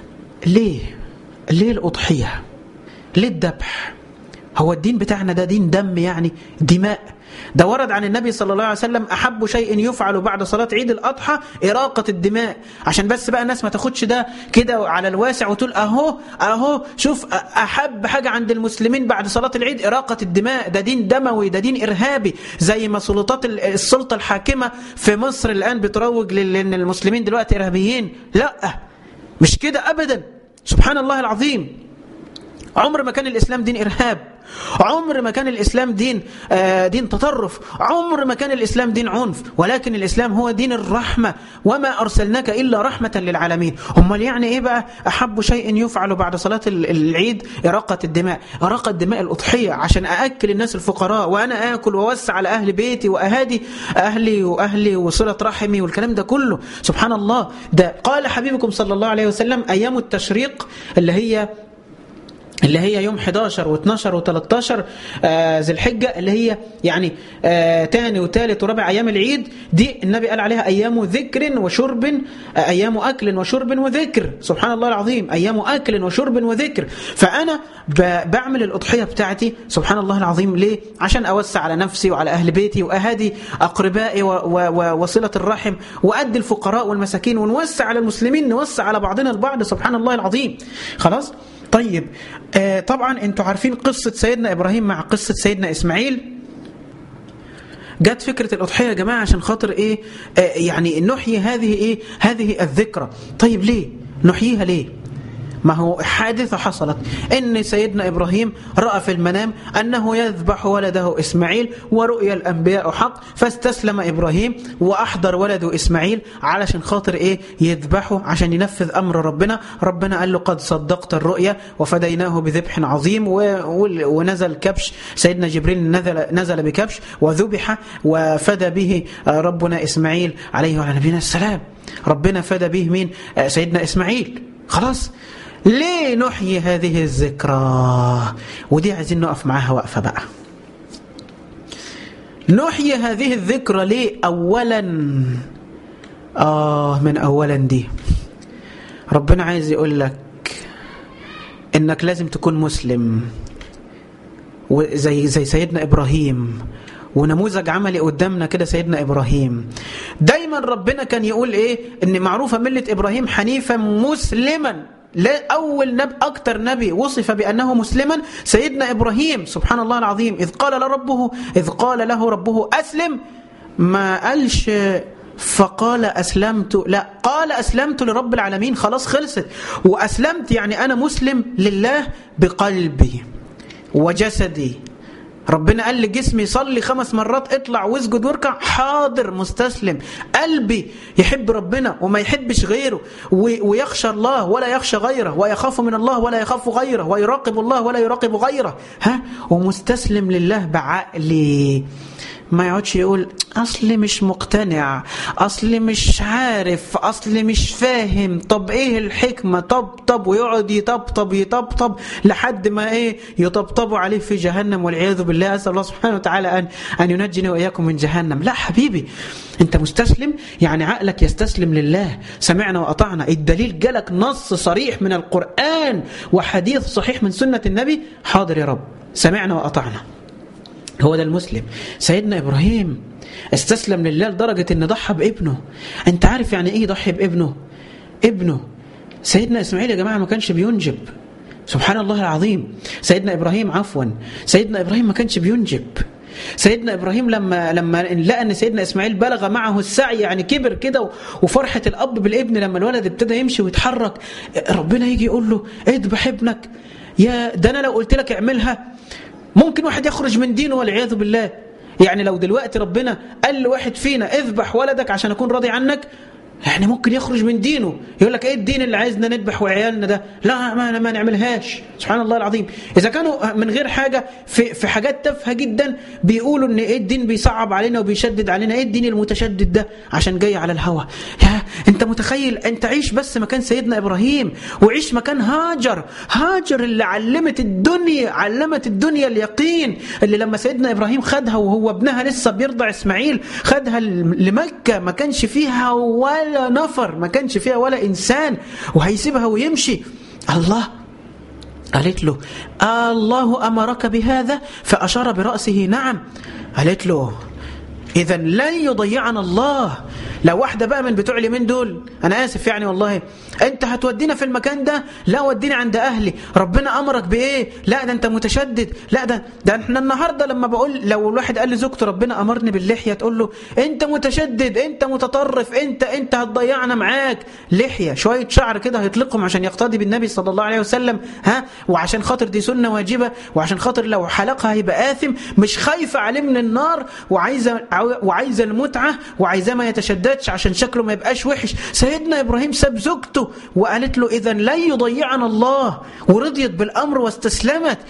ليه ليه الاضحيه ليه الذبح هو الدين بتاعنا ده دين دم يعني دماء ده ورد عن النبي صلى الله عليه وسلم أحب شيء يفعل بعد صلاة عيد الأضحى إراقة الدماء عشان بس بقى الناس ما تاخدش ده كده على الواسع وتقول أهو أهو شوف أحب حاجة عند المسلمين بعد صلاة العيد إراقة الدماء ده دين دموي ده دين إرهابي زي ما سلطات السلطة الحاكمة في مصر الآن بتروج لأن المسلمين دلوقتي إرهابيين لا مش كده أبدا سبحان الله العظيم عمر ما كان الإسلام دين إرهاب عمر ما كان الإسلام دين آه دين تطرف عمر ما كان الإسلام دين عنف ولكن الإسلام هو دين الرحمة وما أرسلناك إلا رحمة للعالمين امال يعني إيه بقى أحب شيء يفعل بعد صلاة العيد إراقة الدماء إراقة دماء الأضحية عشان أأكل الناس الفقراء وأنا آكل وأوسع على أهل بيتي وأهادي أهلي وأهلي وصلة رحمي والكلام ده كله سبحان الله ده قال حبيبكم صلى الله عليه وسلم أيام التشريق اللي هي اللي هي يوم 11 و12 و13 آه ذي الحجة اللي هي يعني آه تاني وتالت ورابع أيام العيد دي النبي قال عليها أيام ذكر وشرب آه أيام أكل وشرب وذكر سبحان الله العظيم أيام أكل وشرب وذكر فأنا بعمل الأضحية بتاعتي سبحان الله العظيم ليه؟ عشان أوسع على نفسي وعلى أهل بيتي وأهدي أقربائي وصلة الرحم وأدي الفقراء والمساكين ونوسع على المسلمين نوسع على بعضنا البعض سبحان الله العظيم خلاص؟ طيب آه طبعا انتوا عارفين قصة سيدنا إبراهيم مع قصة سيدنا إسماعيل جت فكرة الأضحية يا جماعة عشان خاطر إيه آه يعني نحيي هذه إيه هذه الذكرى طيب ليه نحييها ليه ما هو حادثة حصلت إن سيدنا إبراهيم رأى في المنام أنه يذبح ولده إسماعيل ورؤيا الأنبياء حق فاستسلم إبراهيم وأحضر ولده إسماعيل علشان خاطر إيه يذبحه عشان ينفذ أمر ربنا ربنا قال له قد صدقت الرؤيا وفديناه بذبح عظيم ونزل كبش سيدنا جبريل نزل, نزل بكبش وذبح وفدى به ربنا إسماعيل عليه وعلى نبينا السلام ربنا فدى به مين سيدنا إسماعيل خلاص ليه نحيي هذه الذكرى ودي عايزين نقف معاها وقفة بقى نحيي هذه الذكرى ليه أولا آه من أولا دي ربنا عايز يقول لك إنك لازم تكون مسلم زي زي سيدنا إبراهيم ونموذج عملي قدامنا كده سيدنا إبراهيم دايما ربنا كان يقول إيه إن معروفة ملة إبراهيم حنيفا مسلما لا أول نبي أكتر نبي وصف بأنه مسلما سيدنا إبراهيم سبحان الله العظيم إذ قال لربه إذ قال له ربه أسلم ما قالش فقال أسلمت لا قال أسلمت لرب العالمين خلاص خلصت وأسلمت يعني أنا مسلم لله بقلبي وجسدي ربنا قال لجسمي صلي خمس مرات اطلع واسجد واركع حاضر مستسلم قلبي يحب ربنا وما يحبش غيره ويخشى الله ولا يخشى غيره ويخاف من الله ولا يخاف غيره ويراقب الله ولا يراقب غيره ها ومستسلم لله بعقلي ما يقعدش يقول اصلي مش مقتنع اصلي مش عارف اصلي مش فاهم طب ايه الحكمة طب طب ويقعد يطبطب يطبطب لحد ما ايه يطبطبوا عليه في جهنم والعياذ بالله اسال الله سبحانه وتعالى ان ان ينجني واياكم من جهنم لا حبيبي انت مستسلم يعني عقلك يستسلم لله سمعنا واطعنا الدليل جالك نص صريح من القرآن وحديث صحيح من سنة النبي حاضر يا رب سمعنا واطعنا هو ده المسلم سيدنا إبراهيم استسلم لله لدرجة أن ضحى بابنه أنت عارف يعني إيه يضحي بابنه ابنه سيدنا إسماعيل يا جماعة ما كانش بينجب سبحان الله العظيم سيدنا إبراهيم عفوا سيدنا إبراهيم ما كانش بينجب سيدنا إبراهيم لما لما لقى أن سيدنا إسماعيل بلغ معه السعي يعني كبر كده وفرحة الأب بالابن لما الولد ابتدى يمشي ويتحرك ربنا يجي يقول له اذبح ابنك يا ده أنا لو قلت لك اعملها ممكن واحد يخرج من دينه والعياذ بالله يعني لو دلوقتي ربنا قال لواحد فينا اذبح ولدك عشان اكون راضي عنك يعني ممكن يخرج من دينه يقول لك ايه الدين اللي عايزنا نذبح وعيالنا ده لا ما ما نعملهاش سبحان الله العظيم اذا كانوا من غير حاجه في في حاجات تافهه جدا بيقولوا ان ايه الدين بيصعب علينا وبيشدد علينا ايه الدين المتشدد ده عشان جاي على الهوى يا انت متخيل انت عيش بس مكان سيدنا ابراهيم وعيش مكان هاجر هاجر اللي علمت الدنيا علمت الدنيا اليقين اللي لما سيدنا ابراهيم خدها وهو ابنها لسه بيرضع اسماعيل خدها لمكه ما كانش فيها ولا ولا نفر ما كانش فيها ولا إنسان وهيسيبها ويمشي الله قالت له الله أمرك بهذا فأشار برأسه نعم قالت له إذا لن يضيعنا الله لو واحدة بقى من بتوع اليمين دول أنا آسف يعني والله أنت هتودينا في المكان ده لا وديني عند أهلي ربنا أمرك بإيه لا ده أنت متشدد لا ده ده احنا النهاردة لما بقول لو الواحد قال لزوجته ربنا أمرني باللحية تقول له أنت متشدد أنت متطرف أنت أنت هتضيعنا معاك لحية شوية شعر كده هيطلقهم عشان يقتدي بالنبي صلى الله عليه وسلم ها وعشان خاطر دي سنة واجبة وعشان خاطر لو حلقها هيبقى آثم مش خايفة عليه من النار وعايزة وعايزة المتعة وعايزاه ما يتشددش عشان شكله ما يبقاش وحش سيدنا إبراهيم ساب زوجته وقالت له إذا لن يضيعنا الله ورضيت بالأمر واستسلمت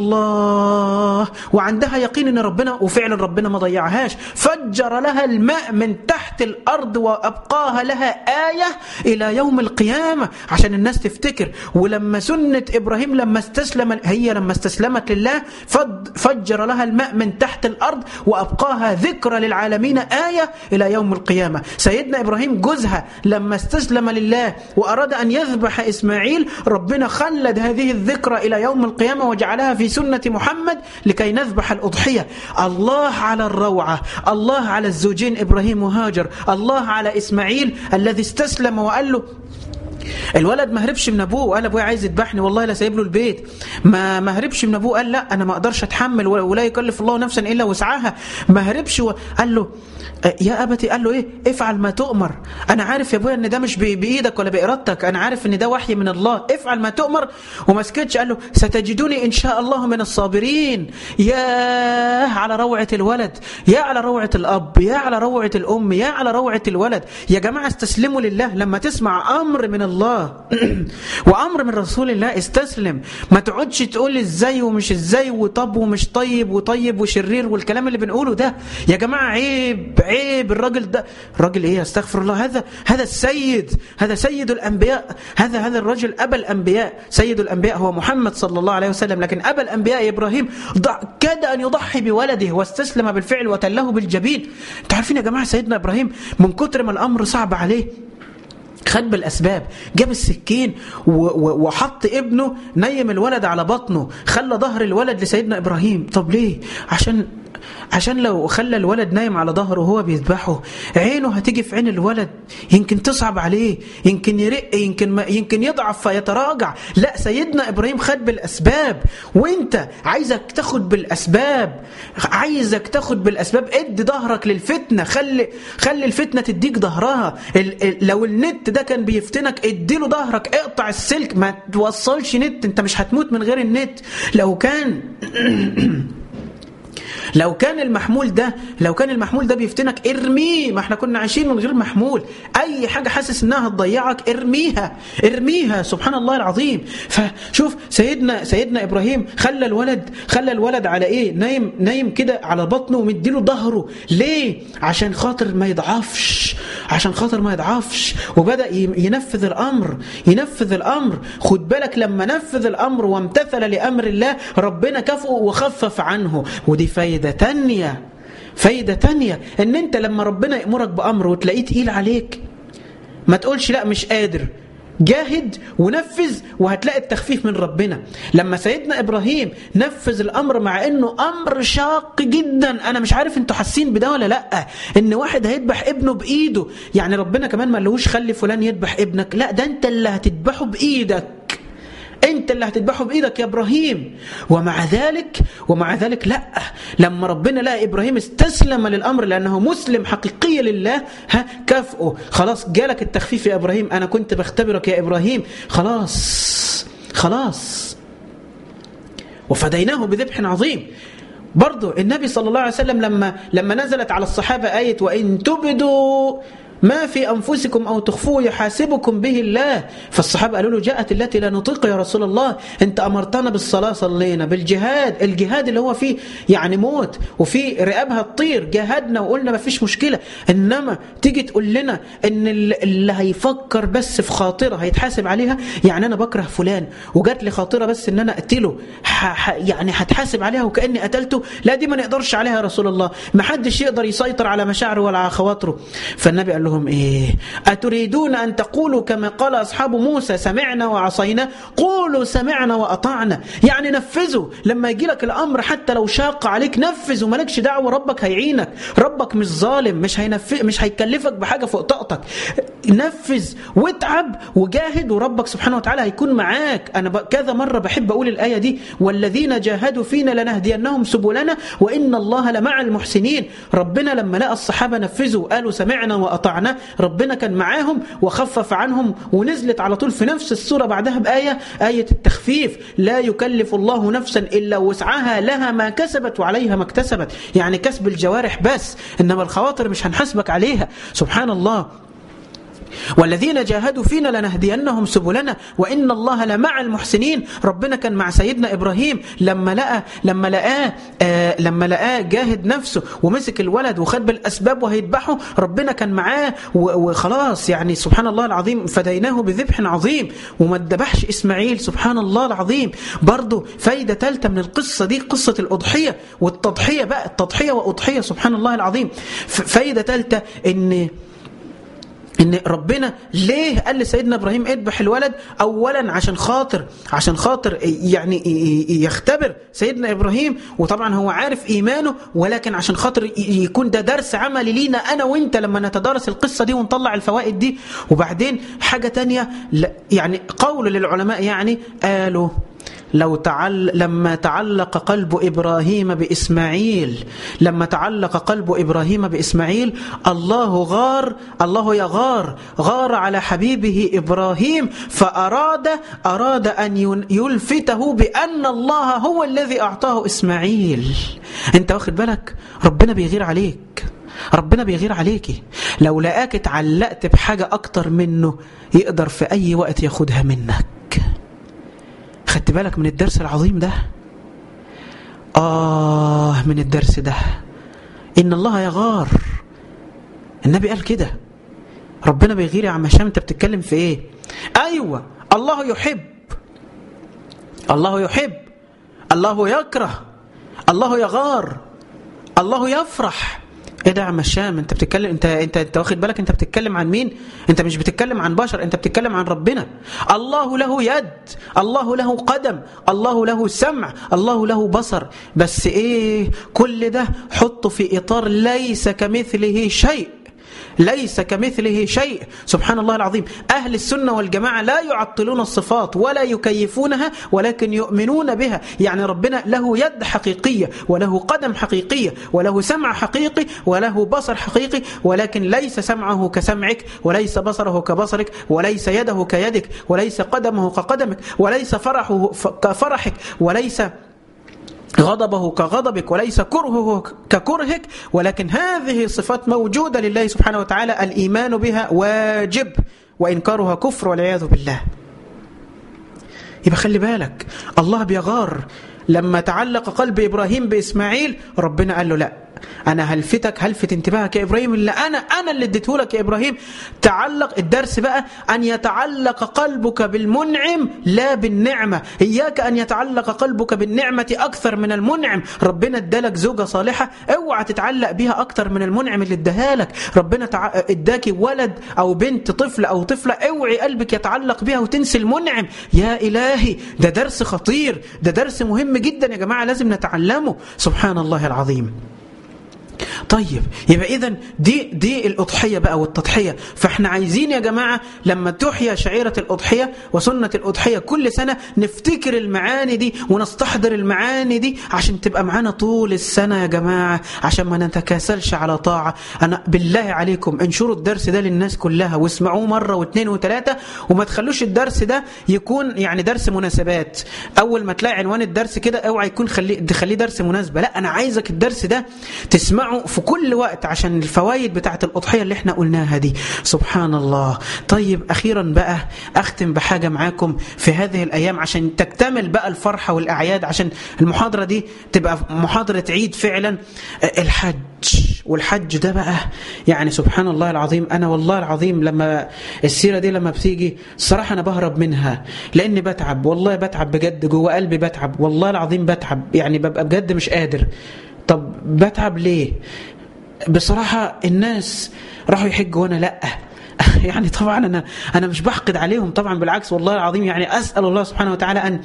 الله وعندها يقين أن ربنا وفعلا ربنا ما ضيعهاش فجر لها الماء من تحت الأرض وأبقاها لها آية إلى يوم القيامة عشان الناس تفتكر ولما سنة إبراهيم لما استسلم هي لما استسلمت لله فجر لها الماء من تحت الأرض وأبقاها ذكرى للعالمين آية إلى يوم القيامة سيدنا إبراهيم جوزها لما استسلم لله وأراد أن يذبح إسماعيل ربنا خلد هذه الذكرى إلى يوم القيامة وجعلها في سنة محمد لكي نذبح الأضحية الله على الروعة الله على الزوجين إبراهيم وهاجر الله على إسماعيل الذي استسلم وقال له الولد ما هربش من ابوه وقال ابويا عايز يذبحني والله لا سايب له البيت ما ما هربش من ابوه قال لا انا ما اقدرش اتحمل ولا يكلف الله نفسا الا وسعها ما هربش وقال له يا ابتي قال له ايه افعل ما تؤمر انا عارف يا ابويا ان ده مش بايدك ولا بارادتك انا عارف ان ده وحي من الله افعل ما تؤمر وما سكتش قال له ستجدوني ان شاء الله من الصابرين يا على روعه الولد يا على روعه الاب يا على روعه الام يا على روعه الولد يا جماعه استسلموا لله لما تسمع امر من الله وامر من رسول الله استسلم ما تقعدش تقول ازاي ومش ازاي وطب ومش طيب وطيب وشرير والكلام اللي بنقوله ده يا جماعه عيب عيب الراجل ده الراجل ايه استغفر الله هذا هذا السيد هذا سيد الانبياء هذا هذا الرجل ابا الانبياء سيد الانبياء هو محمد صلى الله عليه وسلم لكن ابا الانبياء ابراهيم ضع كاد ان يضحي بولده واستسلم بالفعل وتله بالجبين انتوا عارفين يا جماعه سيدنا ابراهيم من كتر ما الامر صعب عليه خد بالاسباب جاب السكين وحط ابنه نيم الولد على بطنه خلى ظهر الولد لسيدنا ابراهيم طب ليه عشان عشان لو خلى الولد نايم على ظهره وهو بيذبحه عينه هتيجي في عين الولد يمكن تصعب عليه يمكن يرق يمكن ما يمكن يضعف فيتراجع لا سيدنا ابراهيم خد بالاسباب وانت عايزك تاخد بالاسباب عايزك تاخد بالاسباب ادي ظهرك للفتنه خلي خلي الفتنه تديك ظهرها لو النت ده كان بيفتنك اديله ظهرك اقطع السلك ما توصلش نت انت مش هتموت من غير النت لو كان لو كان المحمول ده لو كان المحمول ده بيفتنك ارميه ما احنا كنا عايشين من غير محمول اي حاجه حاسس انها هتضيعك ارميها ارميها سبحان الله العظيم فشوف سيدنا سيدنا ابراهيم خلى الولد خلى الولد على ايه نايم نايم كده على بطنه ومديله ظهره ليه عشان خاطر ما يضعفش عشان خاطر ما يضعفش وبدا ينفذ الامر ينفذ الامر خد بالك لما نفذ الامر وامتثل لامر الله ربنا كفؤه وخفف عنه ودي فايده تانية فايده تانية ان انت لما ربنا يامرك بامر وتلاقيه تقيل عليك ما تقولش لا مش قادر جاهد ونفذ وهتلاقي التخفيف من ربنا لما سيدنا ابراهيم نفذ الامر مع انه امر شاق جدا انا مش عارف انتوا حاسين بده ولا لا ان واحد هيذبح ابنه بايده يعني ربنا كمان ما لهوش خلي فلان يذبح ابنك لا ده انت اللي هتذبحه بايدك انت اللي هتذبحه بايدك يا ابراهيم ومع ذلك ومع ذلك لا لما ربنا لقى ابراهيم استسلم للامر لانه مسلم حقيقي لله ها كافئه خلاص جالك التخفيف يا ابراهيم انا كنت بختبرك يا ابراهيم خلاص خلاص وفديناه بذبح عظيم برضو النبي صلى الله عليه وسلم لما لما نزلت على الصحابه ايه وان تبدوا ما في أنفسكم أو تخفوه يحاسبكم به الله فالصحابة قالوا له جاءت التي لا نطيق يا رسول الله أنت أمرتنا بالصلاة صلينا بالجهاد الجهاد اللي هو فيه يعني موت وفي رقابها تطير جاهدنا وقلنا ما فيش مشكلة إنما تيجي تقول لنا إن اللي هيفكر بس في خاطرة هيتحاسب عليها يعني أنا بكره فلان وجات لي خاطرة بس إن أنا أقتله يعني هتحاسب عليها وكأني قتلته لا دي ما نقدرش عليها يا رسول الله ما حدش يقدر يسيطر على مشاعره ولا على خواطره فالنبي قال له لهم ايه اتريدون ان تقولوا كما قال اصحاب موسى سمعنا وعصينا قولوا سمعنا واطعنا يعني نفذوا لما يجي لك الامر حتى لو شاق عليك نفذ ومالكش دعوه ربك هيعينك ربك مش ظالم مش هينفذ مش هيكلفك بحاجه فوق طاقتك نفذ واتعب وجاهد وربك سبحانه وتعالى هيكون معاك انا كذا مره بحب اقول الايه دي والذين جاهدوا فينا لنهدينهم سبلنا وان الله لمع المحسنين ربنا لما لقى الصحابه نفذوا قالوا سمعنا واطعنا ربنا كان معاهم وخفف عنهم ونزلت على طول في نفس السورة بعدها بآية آية التخفيف لا يكلف الله نفسا إلا وسعها لها ما كسبت وعليها ما اكتسبت يعني كسب الجوارح بس إنما الخواطر مش هنحاسبك عليها سبحان الله والذين جاهدوا فينا لنهدينهم سبلنا وان الله لمع المحسنين ربنا كان مع سيدنا ابراهيم لما لقى لما لقاه آه لما لقاه جاهد نفسه ومسك الولد وخد بالاسباب وهيذبحه ربنا كان معاه وخلاص يعني سبحان الله العظيم فديناه بذبح عظيم وما ذبحش اسماعيل سبحان الله العظيم برضه فايده ثالثه من القصه دي قصه الاضحيه والتضحيه بقى التضحيه واضحيه سبحان الله العظيم فايده ثالثه ان ان ربنا ليه قال لسيدنا ابراهيم اذبح الولد اولا عشان خاطر عشان خاطر يعني يختبر سيدنا ابراهيم وطبعا هو عارف ايمانه ولكن عشان خاطر يكون ده درس عملي لينا انا وانت لما نتدارس القصه دي ونطلع الفوائد دي وبعدين حاجه تانية يعني قول للعلماء يعني قالوا لو تعل لما تعلق قلب إبراهيم بإسماعيل لما تعلق قلب إبراهيم بإسماعيل الله غار الله يغار غار على حبيبه إبراهيم فأراد أراد أن يلفته بأن الله هو الذي أعطاه إسماعيل أنت واخد بالك ربنا بيغير عليك ربنا بيغير عليكي لو لقاك اتعلقت بحاجة أكتر منه يقدر في أي وقت ياخدها منك خدت بالك من الدرس العظيم ده آه من الدرس ده إن الله يغار النبي قال كده ربنا بيغير يا عم هشام انت بتتكلم في ايه ايوه الله يحب الله يحب الله يكره الله يغار الله يفرح ايه ده يا عم هشام انت بتتكلم انت انت انت واخد بالك انت بتتكلم عن مين انت مش بتتكلم عن بشر انت بتتكلم عن ربنا الله له يد الله له قدم الله له سمع الله له بصر بس ايه كل ده حطه في اطار ليس كمثله شيء ليس كمثله شيء سبحان الله العظيم أهل السنة والجماعة لا يعطلون الصفات ولا يكيفونها ولكن يؤمنون بها يعني ربنا له يد حقيقية وله قدم حقيقية وله سمع حقيقي وله بصر حقيقي ولكن ليس سمعه كسمعك وليس بصره كبصرك وليس يده كيدك وليس قدمه كقدمك وليس فرحه كفرحك وليس غضبه كغضبك وليس كرهه ككرهك ولكن هذه صفات موجودة لله سبحانه وتعالى الإيمان بها واجب وإنكارها كفر والعياذ بالله يبقى خلي بالك الله بيغار لما تعلق قلب إبراهيم بإسماعيل ربنا قال له لا أنا هلفتك هلفت انتباهك يا إبراهيم اللي أنا أنا اللي اديته لك يا إبراهيم تعلق الدرس بقى أن يتعلق قلبك بالمنعم لا بالنعمة إياك أن يتعلق قلبك بالنعمة أكثر من المنعم ربنا ادالك زوجة صالحة اوعى تتعلق بيها أكثر من المنعم اللي اداها لك ربنا تع... اداكي ولد أو بنت طفل أو طفلة اوعي قلبك يتعلق بيها وتنسي المنعم يا إلهي ده درس خطير ده درس مهم جدا يا جماعة لازم نتعلمه سبحان الله العظيم طيب يبقى اذا دي دي الاضحيه بقى والتضحيه فاحنا عايزين يا جماعه لما تحيا شعيره الاضحيه وسنه الاضحيه كل سنه نفتكر المعاني دي ونستحضر المعاني دي عشان تبقى معانا طول السنه يا جماعه عشان ما نتكاسلش على طاعه انا بالله عليكم انشروا الدرس ده للناس كلها واسمعوه مره واثنين وثلاثه وما تخلوش الدرس ده يكون يعني درس مناسبات اول ما تلاقي عنوان الدرس كده اوعى يكون خليه تخليه درس مناسبه لا انا عايزك الدرس ده تسمعه في كل وقت عشان الفوائد بتاعت الأضحية اللي احنا قلناها دي سبحان الله طيب أخيرا بقى أختم بحاجة معاكم في هذه الأيام عشان تكتمل بقى الفرحة والأعياد عشان المحاضرة دي تبقى محاضرة عيد فعلا الحج والحج ده بقى يعني سبحان الله العظيم أنا والله العظيم لما السيرة دي لما بتيجي الصراحة أنا بهرب منها لأني بتعب والله بتعب بجد جوه قلبي بتعب والله العظيم بتعب يعني ببقى بجد مش قادر طب بتعب ليه بصراحة الناس راحوا يحجوا وانا لا يعني طبعا انا انا مش بحقد عليهم طبعا بالعكس والله العظيم يعني اسال الله سبحانه وتعالى ان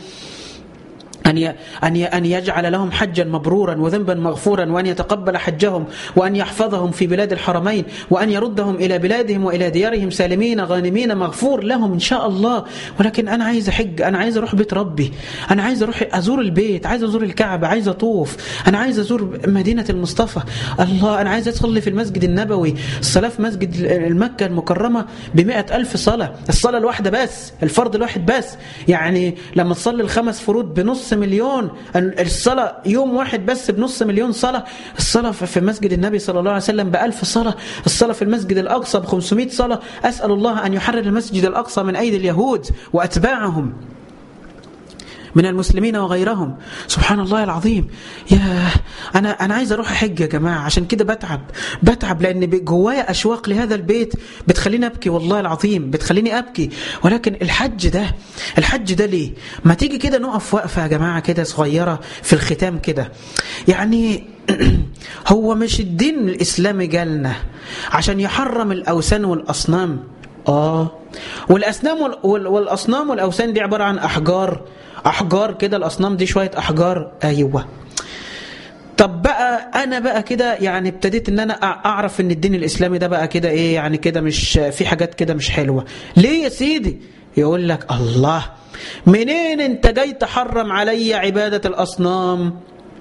أن أن أن يجعل لهم حجا مبرورا وذنبا مغفورا وأن يتقبل حجهم وأن يحفظهم في بلاد الحرمين وأن يردهم إلى بلادهم وإلى ديارهم سالمين غانمين مغفور لهم إن شاء الله ولكن أنا عايز أحج أنا عايز أروح بيت ربي أنا عايز أروح أزور البيت عايز أزور الكعبة عايز أطوف أنا عايز أزور مدينة المصطفى الله أنا عايز أصلي في المسجد النبوي الصلاة في مسجد المكة المكرمة بمئة ألف صلاة الصلاة الواحدة بس الفرض الواحد بس يعني لما تصلي الخمس فروض بنص مليون الصلاة يوم واحد بس بنص مليون صلاة الصلاة في مسجد النبي صلى الله عليه وسلم بألف صلاة الصلاة في المسجد الأقصى بخمسمائة صلاة أسأل الله أن يحرر المسجد الأقصى من أيدي اليهود وأتباعهم من المسلمين وغيرهم سبحان الله العظيم يا انا انا عايز اروح احج يا جماعه عشان كده بتعب بتعب لان جوايا اشواق لهذا البيت بتخليني ابكي والله العظيم بتخليني ابكي ولكن الحج ده الحج ده ليه ما تيجي كده نقف وقفه يا جماعه كده صغيره في الختام كده يعني هو مش الدين الاسلامي جالنا عشان يحرم الاوثان والاصنام اه والاسنام والاصنام والاوثان دي عباره عن احجار احجار كده الاصنام دي شويه احجار ايوه طب بقى انا بقى كده يعني ابتديت ان انا اعرف ان الدين الاسلامي ده بقى كده ايه يعني كده مش في حاجات كده مش حلوه ليه يا سيدي يقول لك الله منين انت جاي تحرم علي عبادة الأصنام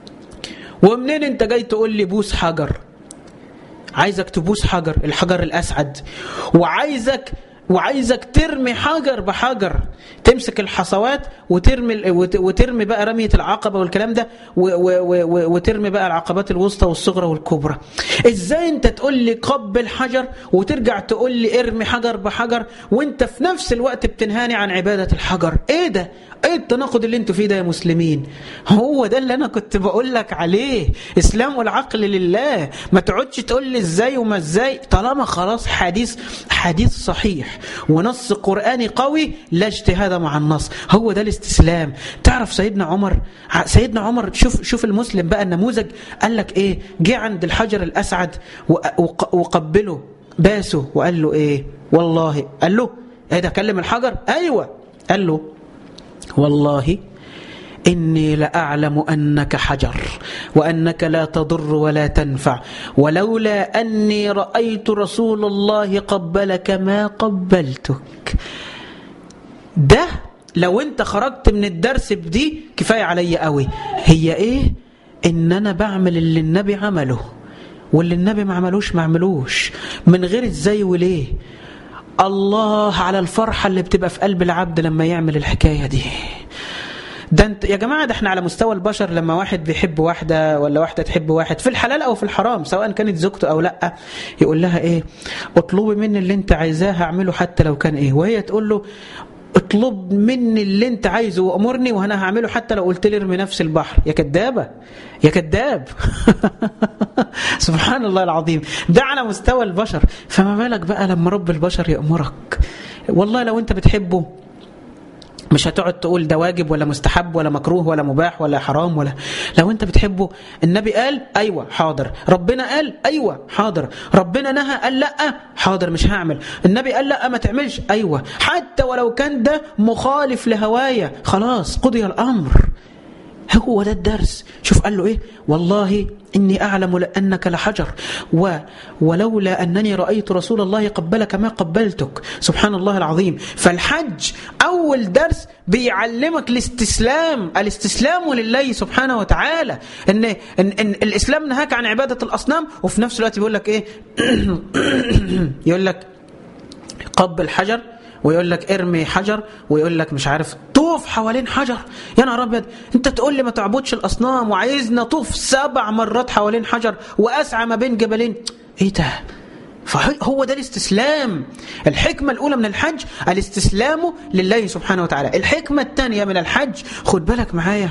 ومنين انت جاي تقول لي بوس حجر عايزك تبوس حجر الحجر الأسعد وعايزك وعايزك ترمي حجر بحجر تمسك الحصوات وترمي وترمي بقى رميه العقبه والكلام ده وترمي بقى العقبات الوسطى والصغرى والكبرى ازاي انت تقول لي قبل حجر وترجع تقول لي ارمي حجر بحجر وانت في نفس الوقت بتنهاني عن عباده الحجر ايه ده ايه التناقض اللي انتوا فيه ده يا مسلمين هو ده اللي انا كنت بقول لك عليه اسلام والعقل لله ما تقعدش تقول لي ازاي وما ازاي طالما خلاص حديث حديث صحيح ونص قراني قوي لا اجتهاد مع النص هو ده الاستسلام تعرف سيدنا عمر سيدنا عمر شوف شوف المسلم بقى النموذج قال لك ايه جه عند الحجر الاسعد وقبله باسه وقال له ايه والله قال له ايه ده كلم الحجر ايوه قال له والله إني لأعلم أنك حجر وأنك لا تضر ولا تنفع ولولا أني رأيت رسول الله قبلك ما قبلتك ده لو انت خرجت من الدرس بدي كفاية علي قوي هي ايه ان انا بعمل اللي النبي عمله واللي النبي ما عملوش ما عملوش من غير ازاي وليه الله على الفرحة اللي بتبقى في قلب العبد لما يعمل الحكاية دي ده انت يا جماعة ده احنا على مستوى البشر لما واحد بيحب واحدة ولا واحدة تحب واحد في الحلال او في الحرام سواء كانت زوجته او لا يقول لها ايه اطلبي مني اللي انت عايزاه هعمله حتى لو كان ايه وهي تقول له اطلب مني اللي انت عايزه وامرني وانا هعمله حتى لو قلت لي ارمي نفس البحر يا كدابه يا كداب سبحان الله العظيم ده على مستوى البشر فما بالك بقى لما رب البشر يامرك والله لو انت بتحبه مش هتقعد تقول ده واجب ولا مستحب ولا مكروه ولا مباح ولا حرام ولا لو انت بتحبه النبي قال ايوه حاضر ربنا قال ايوه حاضر ربنا نهى قال لا حاضر مش هعمل النبي قال لا ما تعملش ايوه حتى ولو كان ده مخالف لهوايا خلاص قضي الامر هو ده الدرس شوف قال له ايه والله إني أعلم أنك لحجر و ولولا أنني رأيت رسول الله قبلك ما قبلتك سبحان الله العظيم فالحج أول درس بيعلمك الاستسلام الاستسلام لله سبحانه وتعالى إن, إن, إن الإسلام نهاك عن عبادة الأصنام وفي نفس الوقت بيقول لك إيه يقول لك قبل حجر ويقول لك ارمي حجر ويقول لك مش عارف طوف حوالين حجر يا نهار ابيض انت تقول لي ما تعبدش الاصنام وعايزنا طوف سبع مرات حوالين حجر واسعى ما بين جبلين ايه ده فهو ده الاستسلام الحكمة الأولى من الحج الاستسلام لله سبحانه وتعالى الحكمة الثانية من الحج خد بالك معايا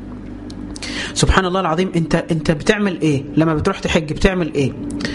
سبحان الله العظيم انت انت بتعمل ايه لما بتروح تحج بتعمل ايه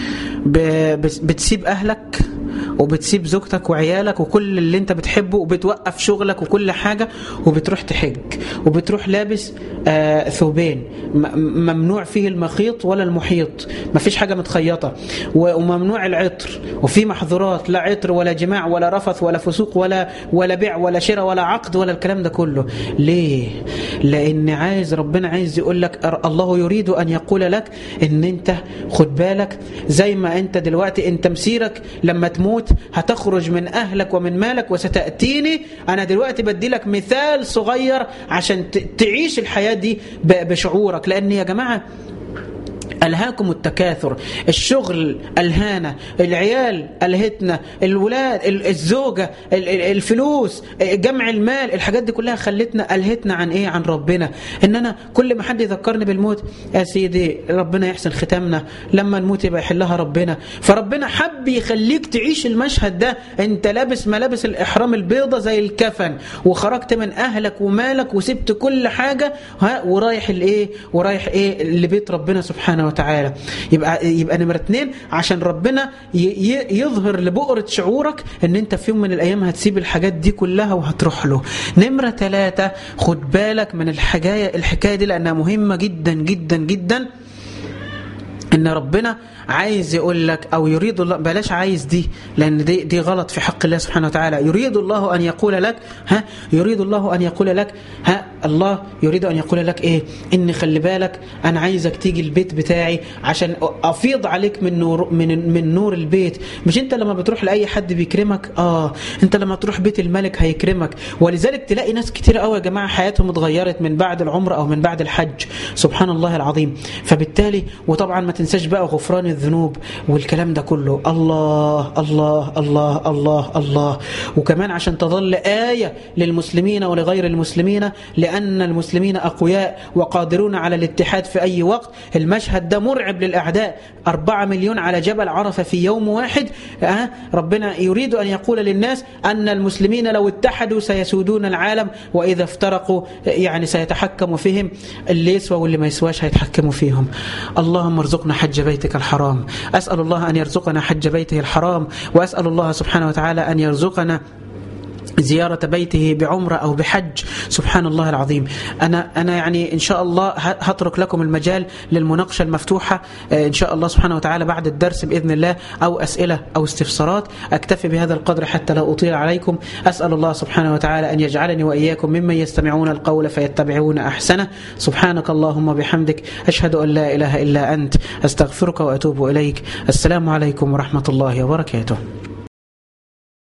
بتسيب اهلك وبتسيب زوجتك وعيالك وكل اللي انت بتحبه وبتوقف شغلك وكل حاجة وبتروح تحج وبتروح لابس آه ثوبين ممنوع فيه المخيط ولا المحيط ما فيش حاجة متخيطة وممنوع العطر وفي محظورات لا عطر ولا جماع ولا رفث ولا فسوق ولا ولا بيع ولا شراء ولا عقد ولا الكلام ده كله ليه لان عايز ربنا عايز يقول لك الله يريد ان يقول لك ان انت خد بالك زي ما انت دلوقتي انت مسيرك لما تموت هتخرج من أهلك ومن مالك وستأتيني أنا دلوقتي بدي لك مثال صغير عشان تعيش الحياة دي بشعورك لأن يا جماعة ألهاكم التكاثر الشغل ألهانا العيال ألهتنا الولاد الزوجة الفلوس جمع المال الحاجات دي كلها خلتنا ألهتنا عن إيه عن ربنا إن أنا كل ما حد يذكرني بالموت يا سيدي ربنا يحسن ختامنا لما نموت يبقى يحلها ربنا فربنا حب يخليك تعيش المشهد ده أنت لابس ملابس الإحرام البيضة زي الكفن وخرجت من أهلك ومالك وسبت كل حاجة ها ورايح الإيه ورايح إيه لبيت ربنا سبحانه وتعالى يبقى يبقى نمرة اتنين عشان ربنا يظهر لبؤرة شعورك ان انت في يوم من الايام هتسيب الحاجات دي كلها وهتروح له نمرة ثلاثة خد بالك من الحكاية الحكاية دي لانها مهمة جدا جدا جدا ان ربنا عايز يقول لك او يريد الله بلاش عايز دي لان دي دي غلط في حق الله سبحانه وتعالى يريد الله ان يقول لك ها يريد الله ان يقول لك ها الله يريد ان يقول لك ايه ان خلي بالك انا عايزك تيجي البيت بتاعي عشان افيض عليك من نور من من نور البيت مش انت لما بتروح لاي حد بيكرمك اه انت لما تروح بيت الملك هيكرمك ولذلك تلاقي ناس كتير قوي يا جماعه حياتهم اتغيرت من بعد العمره او من بعد الحج سبحان الله العظيم فبالتالي وطبعا ما تنساش بقى غفران الذنوب والكلام ده كله الله الله الله الله الله وكمان عشان تظل آية للمسلمين ولغير المسلمين لأن المسلمين أقوياء وقادرون على الاتحاد في أي وقت المشهد ده مرعب للأعداء أربعة مليون على جبل عرفة في يوم واحد أه؟ ربنا يريد أن يقول للناس أن المسلمين لو اتحدوا سيسودون العالم وإذا افترقوا يعني سيتحكم فيهم اللي يسوى واللي ما يسواش هيتحكموا فيهم اللهم ارزقنا حج بيتك الحرام أسأل الله أن يرزقنا حج بيته الحرام وأسأل الله سبحانه وتعالى أن يرزقنا زيارة بيته بعمرة أو بحج سبحان الله العظيم أنا أنا يعني إن شاء الله هترك لكم المجال للمناقشة المفتوحة إن شاء الله سبحانه وتعالى بعد الدرس بإذن الله أو أسئلة أو استفسارات أكتفي بهذا القدر حتى لا أطيل عليكم أسأل الله سبحانه وتعالى أن يجعلني وإياكم ممن يستمعون القول فيتبعون أحسنه سبحانك اللهم بحمدك أشهد أن لا إله إلا أنت أستغفرك وأتوب إليك السلام عليكم ورحمة الله وبركاته